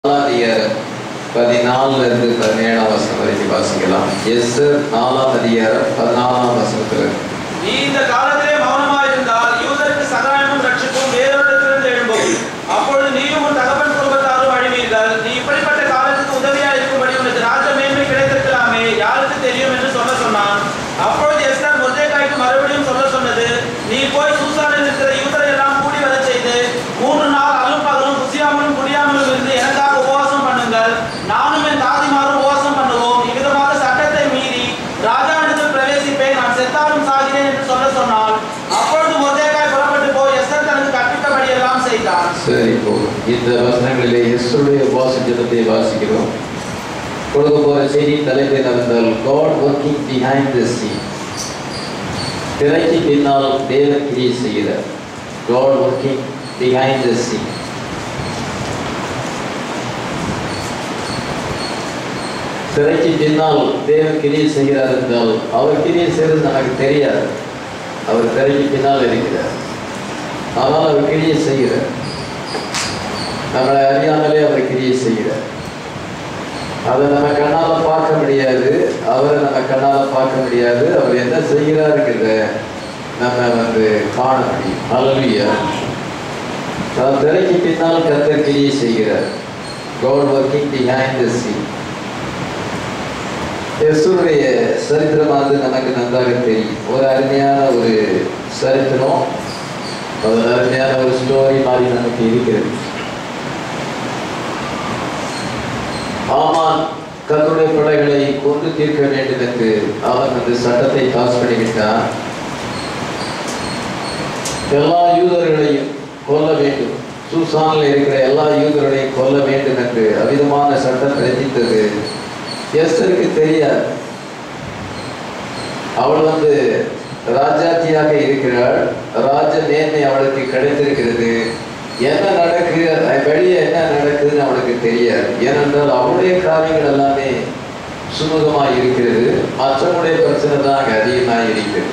நாலாம் அதிகாரம் பதினாலுல இருந்து பதினேழாம் வசனம் வரைக்கும் வாசிக்கலாம் எஸ் நாலாம் அதிகாரம் பதினாலாம் வசனத்துல இருந்து. நீ இந்த காலத்திலே மௌனமாயிருந்தால் யூதருக்கு சகாயமும் ரட்சிப்பும் வேறொருத்திலிருந்து எழும்பும் அப்பொழுது நீயும் உன் தகப்பன் குடும்பத்தாரும் அழிவீர்கள் நீ இப்படிப்பட்ட காலத்துக்கு உதவியா இருக்கும்படி உனக்கு ராஜ மேன்மை கிடைத்திருக்கலாமே யாருக்கு தெரியும் என்று சொல்ல சொன்னான் அப்பொழுது எஸ்தர் மொர்தேகாய்க்கு மறுபடியும் சொல்ல சொன்னது நீ போய் சூசானில் இருக்கிற யூதரை எல்லாம் கூடி வரச் செய்து மூன்று நாள் அலும் பகலும் குசியாமலும் குடியாமலும் இருந்து எனக்காக உபவாசம் பண்ணுங்கள் நானும் என் தாதிமாரும் உபவாசம் பண்ணுவோம் இவ்விதமாக சட்டத்தை மீறி ராஜாவிடத்தில் பிரவேசிப்பேன் நான் செத்தாலும் சாகிறேன் என்று சொல்ல சொன்னால் அப்பொழுது மொர்தேகாய் புறப்பட்டு போய் எஸ்தர் தனக்கு கற்பித்தபடி எல்லாம் செய்தான் சரி போதும் இந்த வசனங்களிலே எஸ்ருடைய உபாச ஜனத்தை வாசிக்கிறோம் கொடுக்க போற செய்தி தலைப்பு என்னவென்றால் God working behind the scene திரைக்கு பின்னால் தேவன் கிரியை செய்கிறார் God working behind the scene திரைக்கு பின்னால் தேவன் கிரியை செய்கிறார் என்றால் அவர் கிரியை செய்கிறது நமக்கு தெரியாது அவர் திரைக்கு பின்னால் இருக்கிறார் ஆனால் அவர் கிரியை செய்கிறார் நம்மளை அறியாமலே அவர் கிரியை செய்கிறார் அதை நம்ம கண்ணால பார்க்க முடியாது அவரை நம்ம கண்ணால பார்க்க முடியாது அவர் என்ன செய்கிறாருங்கிறத நம்ம வந்து காண முடியும் அலலுயா அவர் திரைக்கு பின்னால் கர்த்தர் கிரியை செய்கிறார் God working behind the scene எசுருடைய சரித்திரமானது நமக்கு நன்றாக தெரியும் ஒரு அருமையான ஒரு சரித்திரம் ஒரு அருமையான ஒரு ஸ்டோரி மாதிரி நமக்கு இருக்கிறது ஆமான் கர்த்தருடைய பிள்ளைகளை கொண்டு தீர்க்க வேண்டும் என்று அவன் அந்த சட்டத்தை பாஸ் பண்ணிவிட்டான் எல்லா யூதர்களையும் கொல்ல வேண்டும் சூசானில் இருக்கிற எல்லா யூதர்களையும் கொல்ல வேண்டும் என்று அவிதமான சட்டம் பிரதித்தது எஸ்தருக்கு தெரியாது அவள் வந்து ராஜாத்தியாக இருக்கிறாள் ராஜ நேர்மை அவளுக்கு கிடைத்திருக்கிறது என்ன நடக்கு வெளியே என்ன நடக்குதுன்னு அவளுக்கு தெரியாது ஏனென்றால் அவளுடைய காரியங்கள் எல்லாமே சுமூகமாக இருக்கிறது மற்றவங்களுடைய பிரச்சனை தான் அங்கே அதிகமாக இருக்கிறது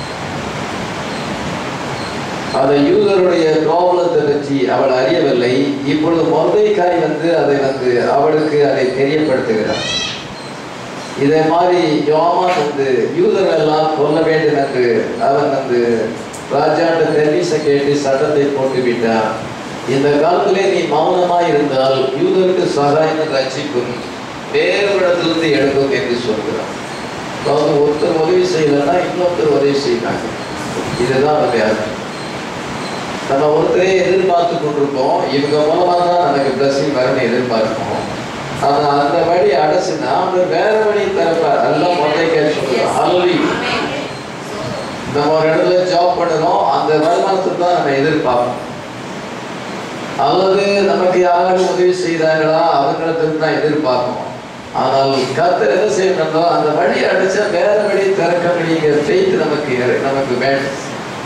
அந்த யூதருடைய ப்ராப்ளத்தை பற்றி அவள் அறியவில்லை இப்பொழுது மொர்தைக்காய் வந்து அதை வந்து அவளுக்கு அதை தெரியப்படுத்துகிறார் இதே மாதிரி யோமான் வந்து யூதர்கள் எல்லாம் கொல்ல வேண்டும் என்று அவன் வந்து ராஜாட்ட பெர்மிஷ கேட்டு சட்டத்தை போட்டு விட்டான் இந்த காலத்திலே நீ மௌனமாய் இருந்தால் யூதருக்கு சகாயம் ரட்சிக்கும் வேறு இடத்திலிருந்து எடுக்கும் என்று சொல்கிறான் அதாவது ஒருத்தர் உதவி செய்யலைன்னா இன்னொருத்தர் உதவி செய்யறாங்க இதுதான் அவருடைய அர்த்தம் நம்ம ஒருத்தரே எதிர்பார்த்து கொண்டிருப்போம் இவங்க மூலமா தான் நமக்கு பிளஸிங் வரும்னு எதிர்பார்ப்போம் ஆனா அந்த வழி அடைச்சுன்னா அவர் வேற வழி திறப்பார் எல்லாம் மொட்டைக்கே சொல்லுவோம் அல்வி நம்ம ஒரு இடத்துல ஜாப் பண்ணுறோம் அந்த வருமானத்தை தான் நம்ம எதிர்பார்ப்போம் அல்லது நமக்கு யாராவது உதவி செய்தாங்களா அவங்களிடத்துக்கு தான் எதிர்பார்ப்போம் ஆனால் கர்த்தர் என்ன செய்யணும்னா அந்த வழி அடைச்சா வேற வழி திறக்க முடியுங்கிற ஃபெய்த் நமக்கு இரு- நமக்கு வேண்டும்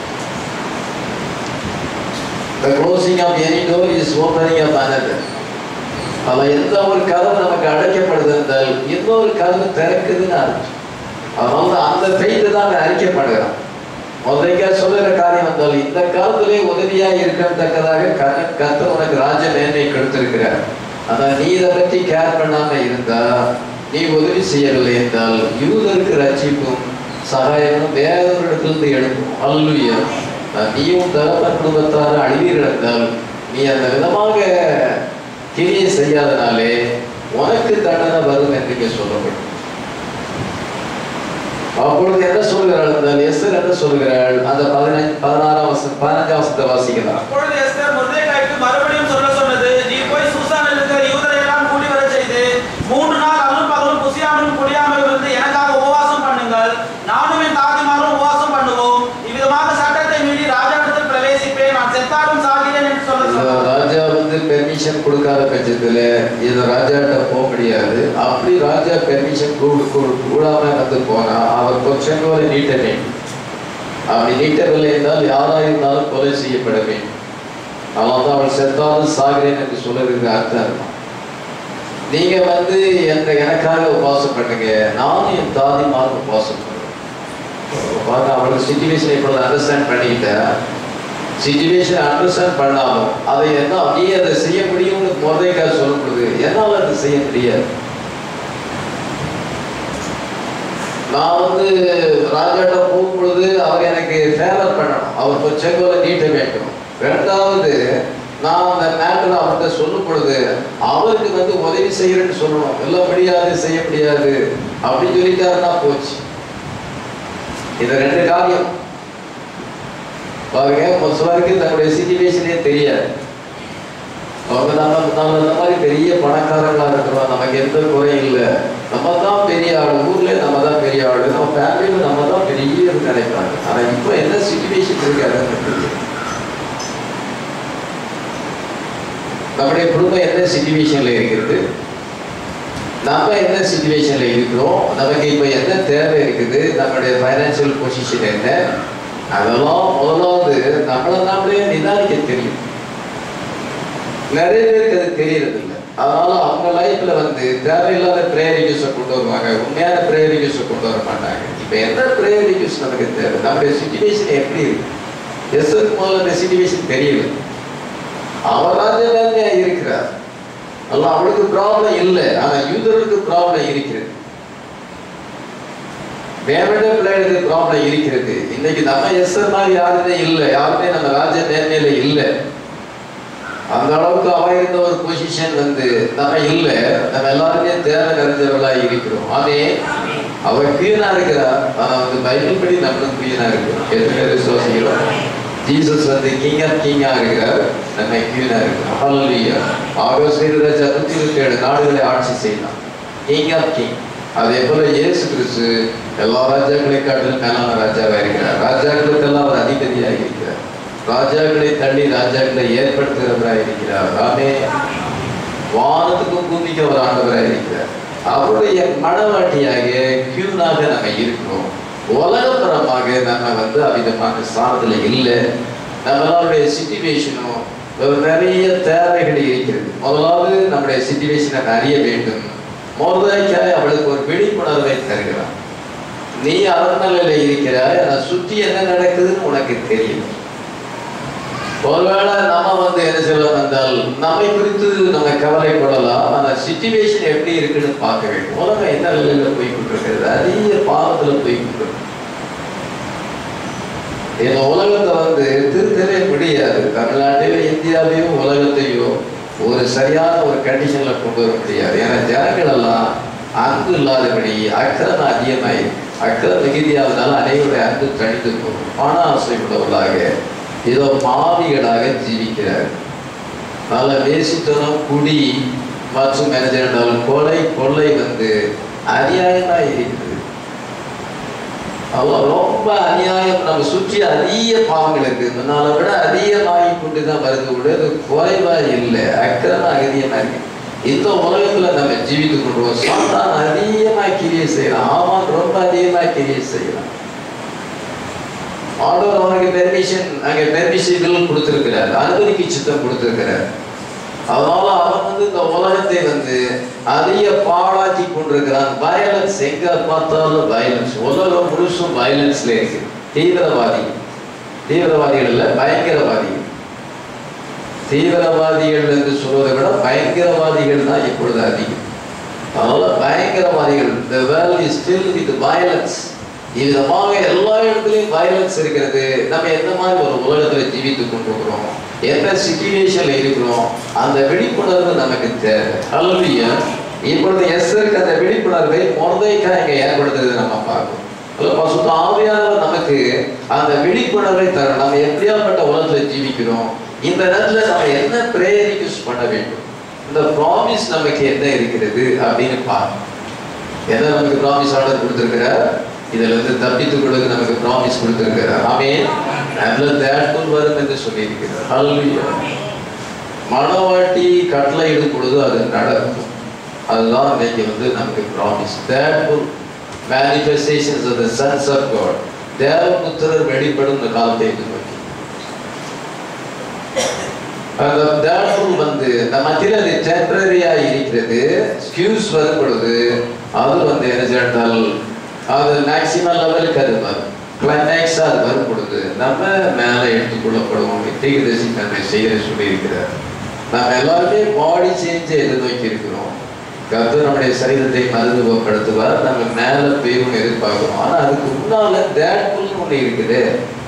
The closing of any door is opening of another. அவன் எந்த ஒரு கதவு நமக்கு அடைக்கப்படுது என்றால் இன்னொரு கதவு திறக்குதுன்னு அர்த்தம் அதனால தான் அந்த பெய்து தான் அங்கே அறிக்கப்படுகிறான் முதல்ல சொல்லுகிற காரியம் வந்தால் இந்த காலத்திலே உதவியா இருக்கத்தக்கதாக க- கர்த்தர் உனக்கு ராஜ மேன்மை கொடுத்திருக்கிறார் ஆனால் நீ இதை பற்றி கேர் பண்ணாம இருந்தா நீ உதவி செய்யவில்லை என்றால் யூதருக்கு ரட்சிப்பும் சகாயமும் வேற ஒரு இடத்திலிருந்து எழுப்பும் அல்லுயா நீயும் தகப்பன் குடும்பத்தாரும் அழிவீர்கள் என்றால் நீ அந்த விதமாக கிரியை செய்யாதனாலே உனக்கு தண்டனை வரும் என்று இங்கே சொல்லப்படும் அப்பொழுது என்ன சொல்கிறாள் என்றால் எஸ்தர் என்ன சொல்கிறாள் அந்த பதினஞ்சு பதினாறாம் வருஷம் பதினஞ்சாம் வருஷத்தை வாசிக்கலாம் அப்பொழுது எஸ்தர் மொர்தேகாய்க்கு மறுபடியும் சொல்ல சொன்னது நீ போய் சூசானில் இருக்கிற யூதரை எல்லாம் கூடி வரச் செய்து மூன்று நாள் அல்லும் பகலும் குசியாமலும் குடியாமலும் இருந்து எனக்காக உபவாசம் பண்ணுங்கள் நானும் என் தாதிமாரும் உபவாசம் பண்ணுவோம் இவ்விதமாக சட்டத்தை மீறி ராஜாவிடத்தில் பிரவேசிப்பேன் நான் செத்தாலும் சாகிறேன் என்று சொல்ல இந்த சொன்னார் ராஜா வந்து பெர்மிஷன் கொடுக்காத பட்சத்துல இது ராஜாட்ட போக முடியாது அப்படி ராஜா பெர்மிஷன் கூடாம வந்து போனா அவர் கொஞ்சம் கூட நீட்ட வேண்டும் அப்படி நீட்டவில்லை என்றால் யாரா இருந்தாலும் கொலை செய்யப்பட வேண்டும் அதனால தான் அவள் செத்தாலும் சாகிறேன் என்று சொல்லுறதுக்கு அர்த்தம் இருக்கும் நீங்க வந்து எந்த எனக்காக உபவாசம் பண்ணுங்க நானும் என் தாதிமாரும் உபவாசம் பண்ணுறேன் பாருங்க அவளுக்கு சுச்சுவேஷன் இப்பொழுது அண்டர்ஸ்டாண்ட் பண்ணிக்கிட்டா சிச்சுவேஷன் அண்டர்ஸ்டாண்ட் பண்ணாலும் அதை என்ன நீ அதை செய்ய முடியும்னு முறைக்காக சொல்லும் பொழுது என்னால் அதை செய்ய முடியாது நான் வந்து ராஜாட்ட போகும் பொழுது அவர் எனக்கு ஃபேவர் பண்ணணும் அவர் கொஞ்சம் செங்கோலை நீட்ட வேண்டும் ரெண்டாவது நான் அந்த மேட்டர் அவர்கிட்ட சொல்லும் பொழுது அவருக்கு வந்து உதவி செய்யறேன்னு சொல்லணும் எல்லாம் முடியாது செய்ய முடியாது அப்படின்னு சொல்லிட்டாருன்னா போச்சு இது ரெண்டு காரியம் பாருங்க ஒரு சிலருக்கு தன்னுடைய சிச்சுவேஷனே தெரியாது அவங்க நம்ம நம்ம இந்த மாதிரி பெரிய பணக்காரங்களா இருக்கிறோம் நமக்கு எந்த குறையும் இல்லை நம்ம தான் பெரிய ஆள் ஊர்ல நம்ம தான் பெரிய ஆள் நம்ம ஃபேமிலியில நம்ம தான் பெரிய இது நினைப்பாங்க ஆனா இப்போ என்ன சுச்சுவேஷன் இருக்கு அதான் தெரியும் நம்முடைய குடும்பம் என்ன சுச்சுவேஷன்ல இருக்கிறது நம்ம என்ன சுச்சுவேஷன்ல இருக்கிறோம் நமக்கு இப்போ என்ன தேவை இருக்குது நம்மளுடைய ஃபைனான்சியல் பொசிஷன் என்ன அதெல்லாம் முதலாவது நம்மளை நாமளே நிதானிக்க தெரியும் நிறைய பேருக்கு அது தெரியறது இல்லை அதனால அவங்க லைஃப்ல வந்து தேவையில்லாத ப்ரேயர் ரிக்யூஸை கொண்டு வருவாங்க உண்மையான ப்ரேயர் ரிக்யூஸை கொண்டு வர மாட்டாங்க இப்போ என்ன ப்ரேயர் ரிக்யூஸ் நமக்கு தேவை நம்முடைய சுச்சுவேஷன் எப்படி இருக்கு எஸ்க்கு முதல்ல இந்த சுச்சுவேஷன் தெரியல அவர் ராஜாவே இருக்கிறார் அல்ல அவளுக்கு ப்ராப்ளம் இல்லை ஆனா யூதருக்கு ப்ராப்ளம் இருக்கிறது தேவனுடைய பிள்ளைகளுக்கு ப்ராப்ளம் இருக்கிறது இன்னைக்கு நம்ம எஸ்ஆர் மாதிரி யாருமே இல்லை யாருமே நம்ம ராஜ நேர்மையில இல்லை அந்த அளவுக்கு அவ இருந்த ஒரு பொசிஷன் வந்து நம்ம இல்லை நம்ம எல்லாருமே தேவை நிறைஞ்சவர்களா இருக்கிறோம் ஆனே அவ கிளீனா இருக்கிறா ஆனா வந்து பைபிள் படி நம்மளும் கிளீனா இருக்கிறோம் எத்தனை பேர் விசுவாசிக்கிறோம் ஜீசஸ் வந்து கிங் ஆஃப் கிங்கா இருக்கிறார் நம்ம கிளீனா இருக்கிறோம் ஹalleluya ஆகஸ்ட் ராஜா நூத்தி இருபத்தி ஏழு நாடுகளை ஆட்சி செய்யலாம் கிங் ஆஃப் கிங் அதே போல இயேசு கிறிஸ்து எல்லா ராஜாக்களை காட்டிலும் மேலான ராஜாவா இருக்கிறார் ராஜாக்களுக்கெல்லாம் அவர் அதிபதியாக இருக்கிறார் ராஜாக்களை தள்ளி ராஜாக்களை ஏற்படுத்துகிறவராக இருக்கிறார் ஆமே வானத்துக்கும் பூமிக்கு அவர் ஆண்டவராக இருக்கிறார் அவருடைய மனவாட்டியாக கியூனாக நம்ம இருக்கிறோம் உலகப்புறமாக நம்ம வந்து அவிதமான ஸ்தானத்துல இல்லை நம்மளுடைய சிச்சுவேஷனும் நிறைய தேவைகள் இருக்கிறது முதலாவது நம்முடைய சிச்சுவேஷனை அறிய வேண்டும் மோர்தாய்க்காய் அவளுக்கு ஒரு விழிப்புணர்வை தருகிறான் நீ அரண்மனையில இருக்கிறாய் அதை சுற்றி என்ன நடக்குதுன்னு உனக்கு தெரியும் ஒருவேளை நம்ம வந்து என்ன செய்யலாம் என்றால் நம்மை குறித்து நம்ம கவலைப்படலாம் ஆனா சிச்சுவேஷன் எப்படி இருக்குன்னு பார்க்க வேண்டும் உலகம் என்ன நிலையில போய் கொண்டிருக்கிறது அதிக பாவத்துல போய் கொண்டிருக்கு இந்த உலகத்தை வந்து திருத்தவே முடியாது தமிழ்நாட்டிலோ இந்தியாவிலையோ உலகத்தையோ ஒரு சரியான ஒரு கண்டிஷன்ல கொண்டு வர முடியாது ஏன்னா ஜனங்கள் எல்லாம் அன்பு இல்லாதபடி அக்கிரம அதிகமாய் அக்கிரம மிகுதியாவதால் அனைவருடைய அன்பு தணிந்து போகும் பண ஆசை உள்ளவர்களாக ஏதோ பாவிகளாக ஜீவிக்கிறார் நல்ல வேசித்தனம் குடி மற்றும் என்ன கொலை கொள்ளை வந்து அநியாயமா இருக்குது அவ ரொம்ப அநியாயம் நம்ம சுற்றி அதிக பாவங்கள் இருக்கு முன்னால விட அதிகமாகி கொண்டு தான் வருது கூட அது குறைவா இல்லை அக்கிரம அதிகமா இருக்கு இந்த உலகத்துல நம்ம ஜீவித்து கொண்டுவோம் சாத்தான் அதிகமா கிரியை செய்யலாம் ஆமான் ரொம்ப அதிகமா கிரியை செய்யலாம் ஆண்டவர் அவனுக்கு பெர்மிஷன் அங்கே பெர்மிஷன் கொடுத்திருக்கிறார் அனுமதிக்கு சித்தம் கொடுத்திருக்கிறார் அதனால அவன் வந்து இந்த உலகத்தை வந்து அதிக பாழாக்கி கொண்டிருக்கிறான் வயலன்ஸ் எங்க பார்த்தாலும் வயலன்ஸ் உலகம் முழுசும் வயலன்ஸ்ல இருக்கு தீவிரவாதி தீவிரவாதிகள் இல்ல பயங்கரவாதிகள் தீவிரவாதிகள் என்று சொல்வதை விட பயங்கரவாதிகள் தான் இப்பொழுது அதிகம் அதனால பயங்கரவாதிகள் the world is filled with violence விதமாக எல்லா இடத்துலையும் வயலன்ஸ் இருக்கிறது நம்ம எந்த மாதிரி ஒரு உலகத்துல ஜீவித்துக் கொண்டிருக்கிறோம் எந்த சிச்சுவேஷன்ல இருக்கிறோம் அந்த விழிப்புணர்வு நமக்கு தேவை அல்லையா இப்பொழுது எஸ்ஸருக்கு அந்த விழிப்புணர்வை முறைக்கா இங்க ஏற்படுத்துறது நம்ம பார்க்கணும் அல்ல பசுத்த ஆவியானவர் நமக்கு அந்த விழிப்புணர்வை தர நம்ம எப்படியாப்பட்ட உலகத்துல ஜீவிக்கிறோம் இந்த நேரத்துல நம்ம என்ன பிரேயர் யூஸ் பண்ண வேண்டும் இந்த ப்ராமிஸ் நமக்கு என்ன இருக்கிறது அப்படின்னு பார்க்கணும் என்ன நமக்கு ப்ராமிஸ் ஆர்டர் கொடுத்திருக்கிறார் இதுல இருந்து தப்பித்துக் கொள்ளுங்க நமக்கு ப்ராமிஸ் கொடுத்திருக்கிறார் ஆமே நல்ல தேட்புல் வரும் என்று சொல்லியிருக்கிறார் ஹalleluya மனவாட்டி கட்டளை இடும் பொழுது அது நடக்கும் அதுதான் இன்னைக்கு வந்து நமக்கு promise faithful manifestations of the sons of God தேவபுத்திரர் வெளிப்படும் இந்த காலத்தை எதிர்நோக்கி அந்த தேட்புல் வந்து நம்ம மத்தியில் அது டெம்பரரியா இருக்கிறது ஸ்கியூஸ் வரும் பொழுது அது வந்து என்ன செய்தால் அது மேக்சிமம் லெவலுக்கு அது வரும் கிளைமேக்ஸா அது வரும் பொழுது நம்ம மேல எடுத்துக்கொள்ளப்படுவோம் தீர்க்கதரிசி தன்னை செய்ய சொல்லியிருக்கிறார் நம்ம எல்லாருமே பாடி சேஞ்சை எதிர்நோக்கி இருக்கிறோம் கர்த்தர் நம்முடைய சரீரத்தை மருத்துவப்படுத்துவார் நம்ம மேல போயிரும் எதிர்பார்க்கிறோம் ஆனா அதுக்கு முன்னால தேட்ஃபுல்னு ஒண்ணு இருக்குது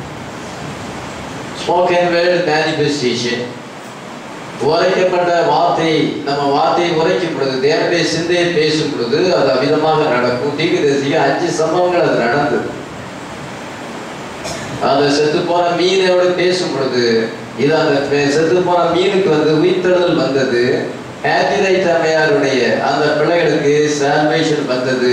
ஸ்போக்கன் வேர்ல்ட் மேனிஃபெஸ்டேஷன் உரைக்கப்பட்ட வார்த்தை நம்ம வார்த்தையை உரைக்கும் பொழுது தேவனுடைய சிந்தையை பேசும் பொழுது அது அமிதமாக நடக்கும் தீர்க்கதரிசிக்கு அஞ்சு சம்பவங்கள் அது நடந்தது அந்த செத்து போன மீனோட பேசும் பொழுது இது அந்த பெ- செத்து போன மீனுக்கு வந்து உயிர்த்தெழுதல் வந்தது ஆத்திரைட் அம்மையாருடைய அந்த பிள்ளைகளுக்கு சால்வேஷன் வந்தது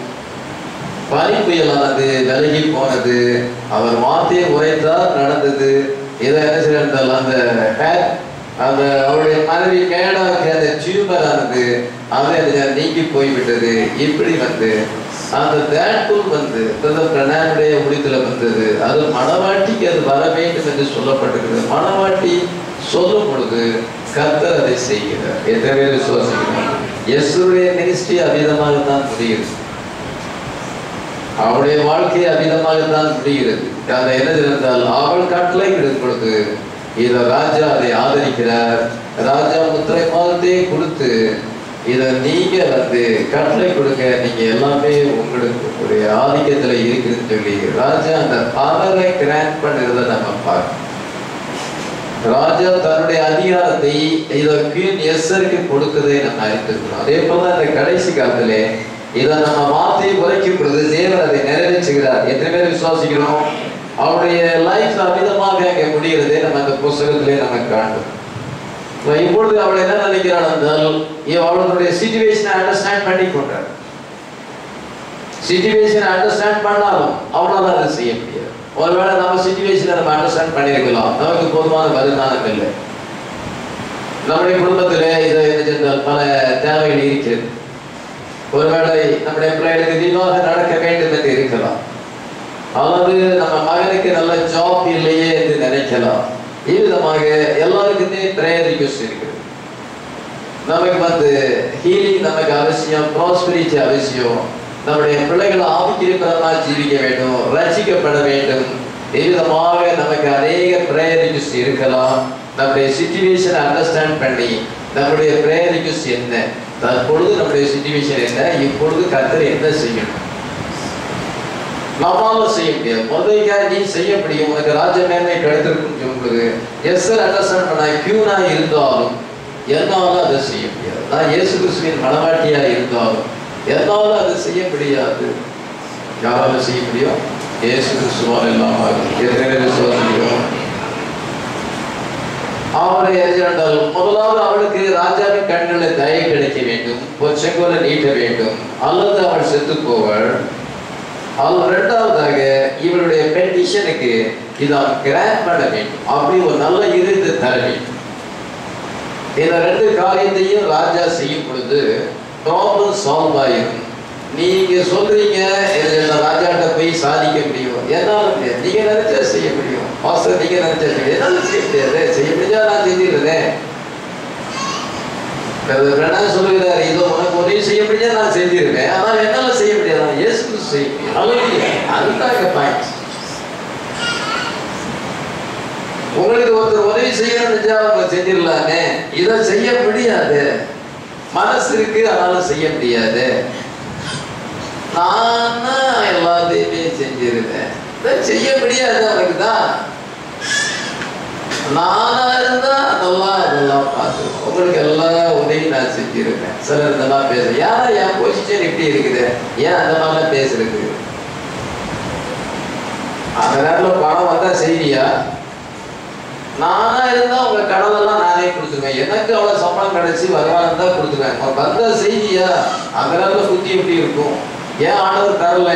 பனி புயலானது விலகி போனது அவர் வார்த்தையை உரைத்தார் நடந்தது இதை என்ன செய்தால் அந்த hair- அந்த அவருடைய மனைவி கேடாக்கு அந்த டியூமர் ஆனது அது அது நீங்கி போய்விட்டது இப்படி வந்து அந்த தேட்புல் வந்து பிரணானுடைய முடித்துல வந்தது அது மணவாட்டிக்கு அது வர வேண்டும் என்று சொல்லப்பட்டிருக்கிறது மணவாட்டி சொல்லும் பொழுது கர்த்தர் அதை செய்கிறார் எத்தனை பேர் விசுவாசிக்கிறார் எஸ்ருடைய மினிஸ்ட்ரி அவிதமாக தான் முடியுது அவளுடைய வாழ்க்கை அமிதமாக தான் முடிகிறது அதை என்ன இருந்தால் அவள் கட்டளை இடும் பொழுது இத ராஜா அதை ஆதரிக்கிறார் ராஜா முத்திரை மாதத்தையே கொடுத்து இதை நீங்க வந்து கட்டளை கொடுங்க நீங்க எல்லாமே உங்களுக்கு ஒரு ஆதிக்கத்துல இருக்குதுன்னு சொல்லி ராஜா அந்த பவரை கிராண்ட் பண்ணுறத நம்ம பார்க்கணும் ராஜா தன்னுடைய அதிகாரத்தை இதற்கு எஸ்ஸருக்கு கொடுக்கதை நம்ம அறிந்திருக்கிறோம் அதே போல இந்த கடைசி காலத்திலே இதை நம்ம வார்த்தையை உரைக்கும் பொழுது தேவன் அதை நிறைவேற்றுகிறார் எத்தனை பேர் விசுவாசிக்கிறோம் அவருடைய லைஃப் அமிதமாக அங்கே முடிகிறதே நம்ம அந்த புஸ்தகத்திலே நம்ம காணும் இப்பொழுது அவள் என்ன நினைக்கிறாள் என்றால் இவ அவளுடைய சிச்சுவேஷனை அண்டர்ஸ்டாண்ட் பண்ணி கொண்டார் சிச்சுவேஷனை அண்டர்ஸ்டாண்ட் பண்ணாலும் அவளால் அதை செய்ய முடியாது ஒருவேளை நம்ம சிச்சுவேஷனை நம்ம அண்டர்ஸ்டாண்ட் பண்ணியிருக்கலாம் நமக்கு போதுமான வருமானம் இல்லை நம்முடைய குடும்பத்திலே இதை என்ன சென்றால் பல தேவைகள் இருக்கிறது ஒருவேளை நம்முடைய பிள்ளைகளுக்கு விவாக நடக்க வேண்டும் என்று இருக்கலாம் அல்லது நம்ம மகனுக்கு நல்ல ஜாப் இல்லையே என்று நினைக்கலாம் இவ்விதமாக எல்லாருக்குமே பிரேயர் ரிக்வஸ்ட் இருக்குது நமக்கு வந்து ஹீலிங் நமக்கு அவசியம் ப்ராஸ்பரிட்டி அவசியம் நம்முடைய பிள்ளைகள் ஆவிக்கிருப்பதமா ஜீவிக்க வேண்டும் ரசிக்கப்பட வேண்டும் இவ்விதமாக நமக்கு அநேக பிரேயர் ரிக்வஸ்ட் இருக்கலாம் நம்முடைய சுச்சுவேஷனை அண்டர்ஸ்டாண்ட் பண்ணி நம்முடைய பிரேயர் ரிக்வஸ்ட் என்ன தற்பொழுது நம்முடைய சுச்சுவேஷன் என்ன இப்பொழுது கர்த்தர் என்ன செய்யணும் நம்மால செய்ய முடியாது முதல்காக நீ செய்ய முடியும் உனக்கு ராஜ மேன்மை கிடைத்திருக்கும் சொல்லுது எஸ் அண்டர்ஸ்டாண்ட் பண்ண கியூனா இருந்தாலும் என்னால அதை செய்ய முடியாது நான் இயேசு கிறிஸ்துவின் மனவாட்டியா இருந்தாலும் என்னால அதை செய்ய முடியாது யாரால செய்ய முடியும் இயேசு கிறிஸ்துவால் எல்லாம் ஆகும் எத்தனை பேர் விசுவாசிக்கிறோம் அவருடைய எஜெண்டால் முதலாவது அவளுக்கு ராஜாவின் கண்களில் தயை கிடைக்க வேண்டும் பொச்சங்கோல நீட்ட வேண்டும் அல்லது அவள் செத்து போவள் அவள் இரண்டாவதாக இவளுடைய பெட்டிஷனுக்கு இதை கிராண்ட் பண்ண வேண்டும் அப்படி ஒரு நல்ல இருந்து தர வேண்டும் இந்த ரெண்டு காரியத்தையும் ராஜா செய்யும் பொழுது ப்ராப்ளம் சால்வ் ஆயிரும் நீங்க சொல்றீங்க இதை இந்த ராஜாட்ட போய் சாதிக்க முடியும் என்னால முடியாது நீங்க நினைச்சா செய்ய முடியும் பாஸ்டர் நீங்க நினைச்சா செய்ய முடியும் என்னால செய்ய முடியாது செய்ய முடிஞ்சா நான் செஞ்சிருந்தேன் வேணா சொல்லுகிறார் இதோ உனக்கு உதவி செய்ய முடிஞ்சா நான் செஞ்சிருவேன் ஆனால் என்னால செய்ய முடியாது நான் இயேசு கிறிஸ்து செய்ய முடியும் Hallelujah. அதுதான் பாயிண்ட் உங்களுக்கு ஒருத்தர் உதவி செய்யணும்னு அவங்க செஞ்சிடலாமே இதை செய்ய முடியாது மனசு இருக்கு ஆனாலும் செய்ய முடியாது நானா எல்லாத்தையுமே செஞ்சிருவேன் இதை செய்ய முடியாது அவனுக்கு தான் நானா இருந்தா அதெல்லாம் அதெல்லாம் பார்த்துருவோம் உங்களுக்கு எல்லா உதவியும் நான் செஞ்சிருப்பேன் சிலர் இந்த மாதிரி பேச யாரா என் பொசிஷன் இப்படி இருக்குது ஏன் அந்த மாதிரிலாம் பேசுறது அந்த நேரத்தில் பணம் வந்தா செய்வியா நானா இருந்தா உங்க கடனெல்லாம் நானே கொடுத்துருவேன் எனக்கு அவ்வளவு சம்பளம் கிடைச்சி வருமானம் தான் கொடுத்துருவேன் உனக்கு வந்தா செய்வியா அந்த நேரத்தில் புத்தி எப்படி இருக்கும் ஏன் ஆண்டவர் தரல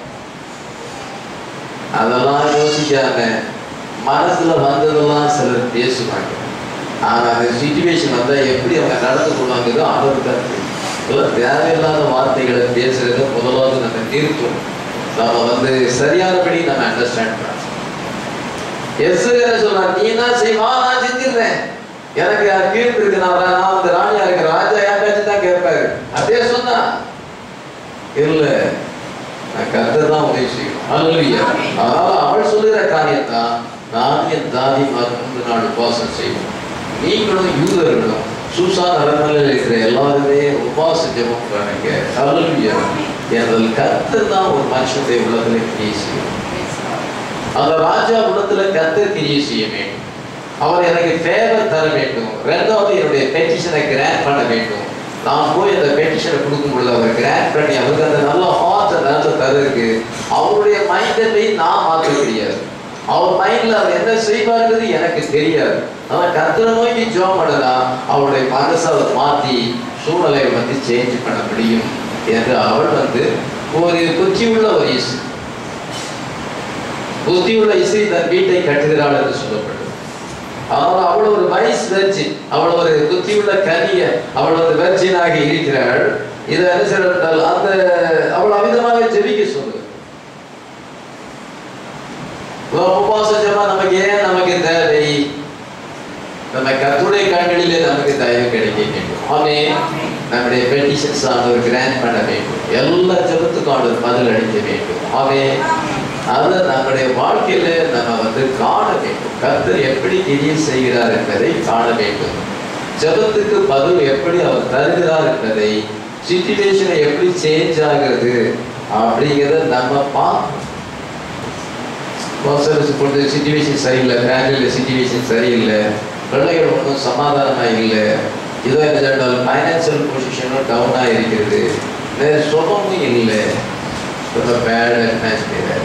அதெல்லாம் யோசிக்காம மனசுல வந்ததெல்லாம் சிலர் பேசுவாங்க ஆனா அந்த சுச்சுவேஷன் வந்தா எப்படி அவங்க நடந்து கொள்வாங்கிறது ஆண்டவர் தான் தெரியும். இதெல்லாம் தேவையில்லாத வார்த்தைகளை பேசுறத முதலாவது நம்ம நிறுத்தணும் நம்ம வந்து சரியானபடி நம்ம அண்டர்ஸ்டாண்ட் பண்ணணும் எஸ் என்ன சொல்றான் நீ தான் செய்வா நான் செஞ்சிடுறேன் எனக்கு கீழ்ப்பு இருக்கு நான் ரா- நான் வந்து ராணியா இருக்கிறேன் ராஜா என் பேச்சு தான் கேட்பாரு அப்படியே சொன்னா இல்ல நான் கர்த்தர் தான் உதவி செய்யணும் அல்லையா அதனால அவள் சொல்லுகிற காரியத்தான் நான் என் தாதி மூன்று நாள் உபவாசம் செய்வோம் நீங்களும் யூதர்களும் சூசான் அரண்மனையில் இருக்கிற எல்லாருமே உபவாச ஜெபம் பண்ணுங்க அல்லையா என்றால் கர்த்தர் தான் ஒரு மனுஷனுடைய உள்ளத்துல கிரியை செய்யும் அந்த ராஜா உள்ளத்துல கர்த்தர் கிரியை செய்ய வேண்டும் அவர் எனக்கு ஃபேவர் தர வேண்டும் ரெண்டாவது என்னுடைய பெட்டிஷனை கிராண்ட் பண்ண வேண்டும் நான் போய் அந்த பெட்டிஷனை கொடுக்கும் பொழுது அவர் கிராண்ட் பண்ணி அவருக்கு அந்த நல்ல ஹார்ட் நல்ல தருக்கு அவருடைய மைண்டை போய் நான் மாற்ற முடியாது அவர் மைண்ட்ல அவர் என்ன செய்வார்ன்றது எனக்கு தெரியாது ஆனா கர்த்தரை நோக்கி ஜோம் பண்ணனா அவருடைய மனசை அவர் மாத்தி சூழ்நிலையை வந்து சேஞ்ச் பண்ண முடியும் என்று அவள் வந்து ஒரு புத்தியுள்ள ஒரு இசு புத்தியுள்ள இசை தன் வீட்டை கட்டுகிறாள் என்று சொல்லப்பட்டது ஆனால் அவள் ஒரு வைஸ் வெர்ஜின் அவள் ஒரு புத்தியுள்ள கனிய அவள் ஒரு வெர்ஜினாக இருக்கிறாள் இதை என்ன செய்தால் அந்த அவள் அமிதமாக ஜெபிக்க சொல்லுது உபவாச ஜெபா நமக்கு ஏன் நமக்கு தேவை நம்ம கத்துடைய கண்களிலே நமக்கு தயவு கிடைக்க வேண்டும் ஆமே நம்முடைய பெட்டிஷன்ஸ் ஆனவர் கிராண்ட் பண்ண வேண்டும் எல்லா ஜெபத்துக்கும் ஆண்டவர் பதில் அளிக்க வேண்டும் ஆமே அதை நம்முடைய வாழ்க்கையில நம்ம வந்து காண வேண்டும் கர்த்தர் எப்படி கிரியை செய்கிறார் என்பதை காண வேண்டும் ஜெபத்துக்கு பதில் எப்படி அவர் தருகிறார் என்பதை சிச்சுவேஷனை எப்படி சேஞ்ச் ஆகிறது அப்படிங்கிறத நம்ம பார்க்கணும் கோசரஸ் பொழுது சிச்சுவேஷன் சரியில்லை ஃபேமிலியில் சிச்சுவேஷன் சரியில்லை பிள்ளைகள் ஒன்றும் சமாதானமாக இல்லை இதோ என்ன ஃபைனான்சியல் பொசிஷனும் டவுனாக இருக்கிறது வேறு சுகமும் இல்லை ரொம்ப பேட் அட்மாஸ்பியர்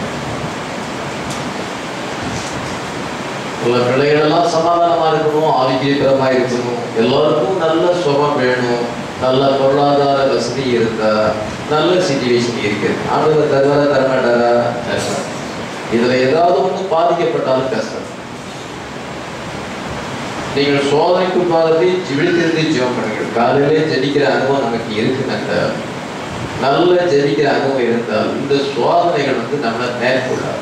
உள்ள பிள்ளைகளெல்லாம் சமாதானமாக இருக்கணும் ஆரோக்கியகரமாக இருக்கணும் எல்லாருக்கும் நல்ல சுகம் வேணும் நல்ல பொருளாதார வசதி இருந்தா நல்ல சிச்சுவேஷன் இருக்குது ஆண்டவர் தருவாரா தரமாட்டாரா தருவார் இதுல ஏதாவது ஒண்ணு பாதிக்கப்பட்டாலும் கஷ்டம் நீங்கள் சோதனைக்கு பாதத்தை விழித்திருந்து ஜெபம் பண்ணுங்கள் காலையிலே ஜெபிக்கிற அனுபவம் நமக்கு இருக்குன்னு நல்ல ஜெபிக்கிற அனுபவம் இருந்தால் இந்த சோதனைகள் வந்து நம்மளை மேற்கொள்ளாது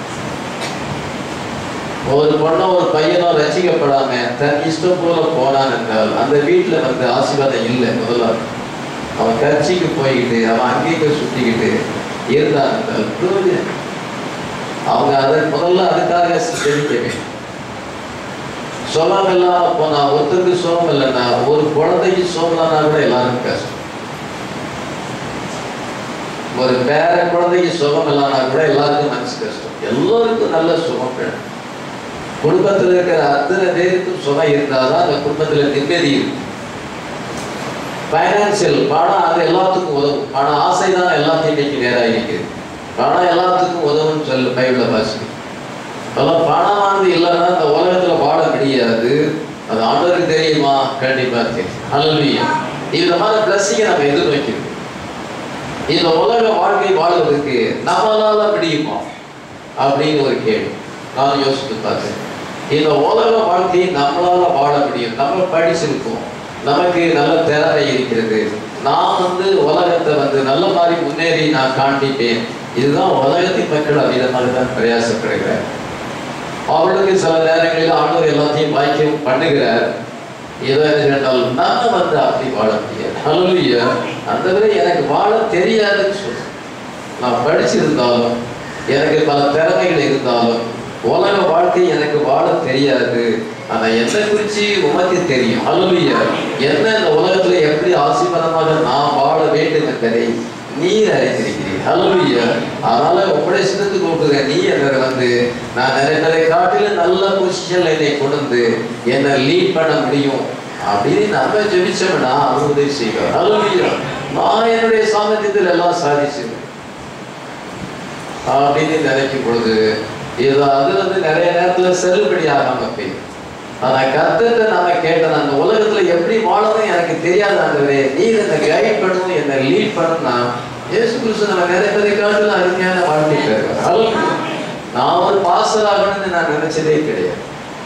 ஒரு பொண்ணோ ஒரு பையனோ ரசிக்கப்படாம தன் இஷ்டம் போல போனான் என்றால் அந்த வீட்டுல வந்து ஆசீர்வாதம் இல்லை முதல்ல அவன் கட்சிக்கு போய்கிட்டு அவன் அங்கேயே சுத்திக்கிட்டு இருந்தான் என்றால் பிரயோஜனம் அவங்க அதை முதல்ல அதுக்காக ஜெபிக்க வேண்டும் சோகம் இல்லாம போனா ஒருத்தருக்கு சோகம் இல்லைன்னா ஒரு குழந்தைக்கு சோகம்னா கூட எல்லாருக்கும் கஷ்டம் ஒரு பேர குழந்தைக்கு சுகம் இல்லைன்னா கூட எல்லாருக்கும் மனசு கஷ்டம் எல்லோருக்கும் நல்ல சுகம் வேணும் குடும்பத்தில் இருக்கிற அத்தனை பேருக்கும் சுகம் இருந்தாதான் அந்த குடும்பத்துல நிம்மதி இருக்கும் பைனான்சியல் பணம் அது எல்லாத்துக்கும் உதவும் பணம் ஆசை தான் எல்லாத்தையும் இன்னைக்கு நேராக இருக்குது பணம் எல்லாத்துக்கும் உதவும்னு சொல்லு பைபிள வாசிக்கும் அதெல்லாம் பணமானது இல்லைன்னா இந்த உலகத்துல வாழ முடியாது அது ஆண்டவருக்கு தெரியுமா கண்டிப்பா தெரியும் அல்லையா இந்த மாதிரி பிளஸிங்கை நம்ம எதிர்நோக்கிறோம் இந்த உலக வாழ்க்கை வாழ்வதற்கு நம்மளால முடியுமா அப்படின்னு ஒரு கேள்வி நான் யோசித்து பார்த்தேன் இந்த உலக வாழ்க்கையை நம்மளால வாழ முடியும் நம்ம படிச்சிருக்கோம் நமக்கு நல்ல திறமை இருக்கிறது நான் வந்து உலகத்தை வந்து நல்ல மாதிரி முன்னேறி நான் காண்பிப்பேன் இதுதான் உலகத்தின் மக்கள் அவ்விதமாக தான் பிரயாசப்படுகிறார் அவர்களுக்கு சில நேரங்களில் ஆண்டவர் எல்லாத்தையும் வாய்க்கவும் பண்ணுகிறார் ஏதோ என்ன கேட்டால் நம்ம வந்து அப்படி வாழ முடியாது அல்லையா அந்த வரை எனக்கு வாழ தெரியாதுன்னு சொல்றேன் நான் படிச்சிருந்தாலும் எனக்கு பல திறமைகள் இருந்தாலும் உலக வாழ்க்கை எனக்கு வாழ தெரியாது ஆனா என்னை குறிச்சு உமக்கு தெரியும் அல்லையா என்ன இந்த உலகத்துல எப்படி ஆசீர்வாதமாக நான் வாழ வேண்டும் என்பதை நீர் அறிந்திருக்கிறீர் அல்லையா அதனால உங்களுடைய சின்னத்துக்கு கூப்பிடுங்க நீ என்னை வந்து நான் நிறைய பேரை காட்டிலும் நல்ல பொசிஷன்ல என்னை கொண்டு வந்து என்னை லீட் பண்ண முடியும் அப்படின்னு நம்ம ஜெபிச்சோம்னா அவர் உதவி செய்வார் அல்லையா நான் என்னுடைய சாமர்த்தியத்தில் எல்லாம் சாதிச்சிருக்கேன் அப்படின்னு நினைக்கும் பொழுது இது அது வந்து நிறைய நேரத்துல செல்லுபடி ஆகாம போயிடும் ஆனா கத்துட்டு நாம கேட்டது அந்த உலகத்துல எப்படி வாழணும் எனக்கு தெரியாது ஆண்டவரே நீ என்னை கைட் பண்ணணும் என்னை லீட் பண்ணணும்னா இயேசு கிறிஸ்து நம்ம நிறைய பேரை காட்டிலும் அருமையான வாழ்க்கை பெறுவார் அல்ல நான் ஒரு பாஸ்டர் ஆகணும்னு நான் நினைச்சதே கிடையாது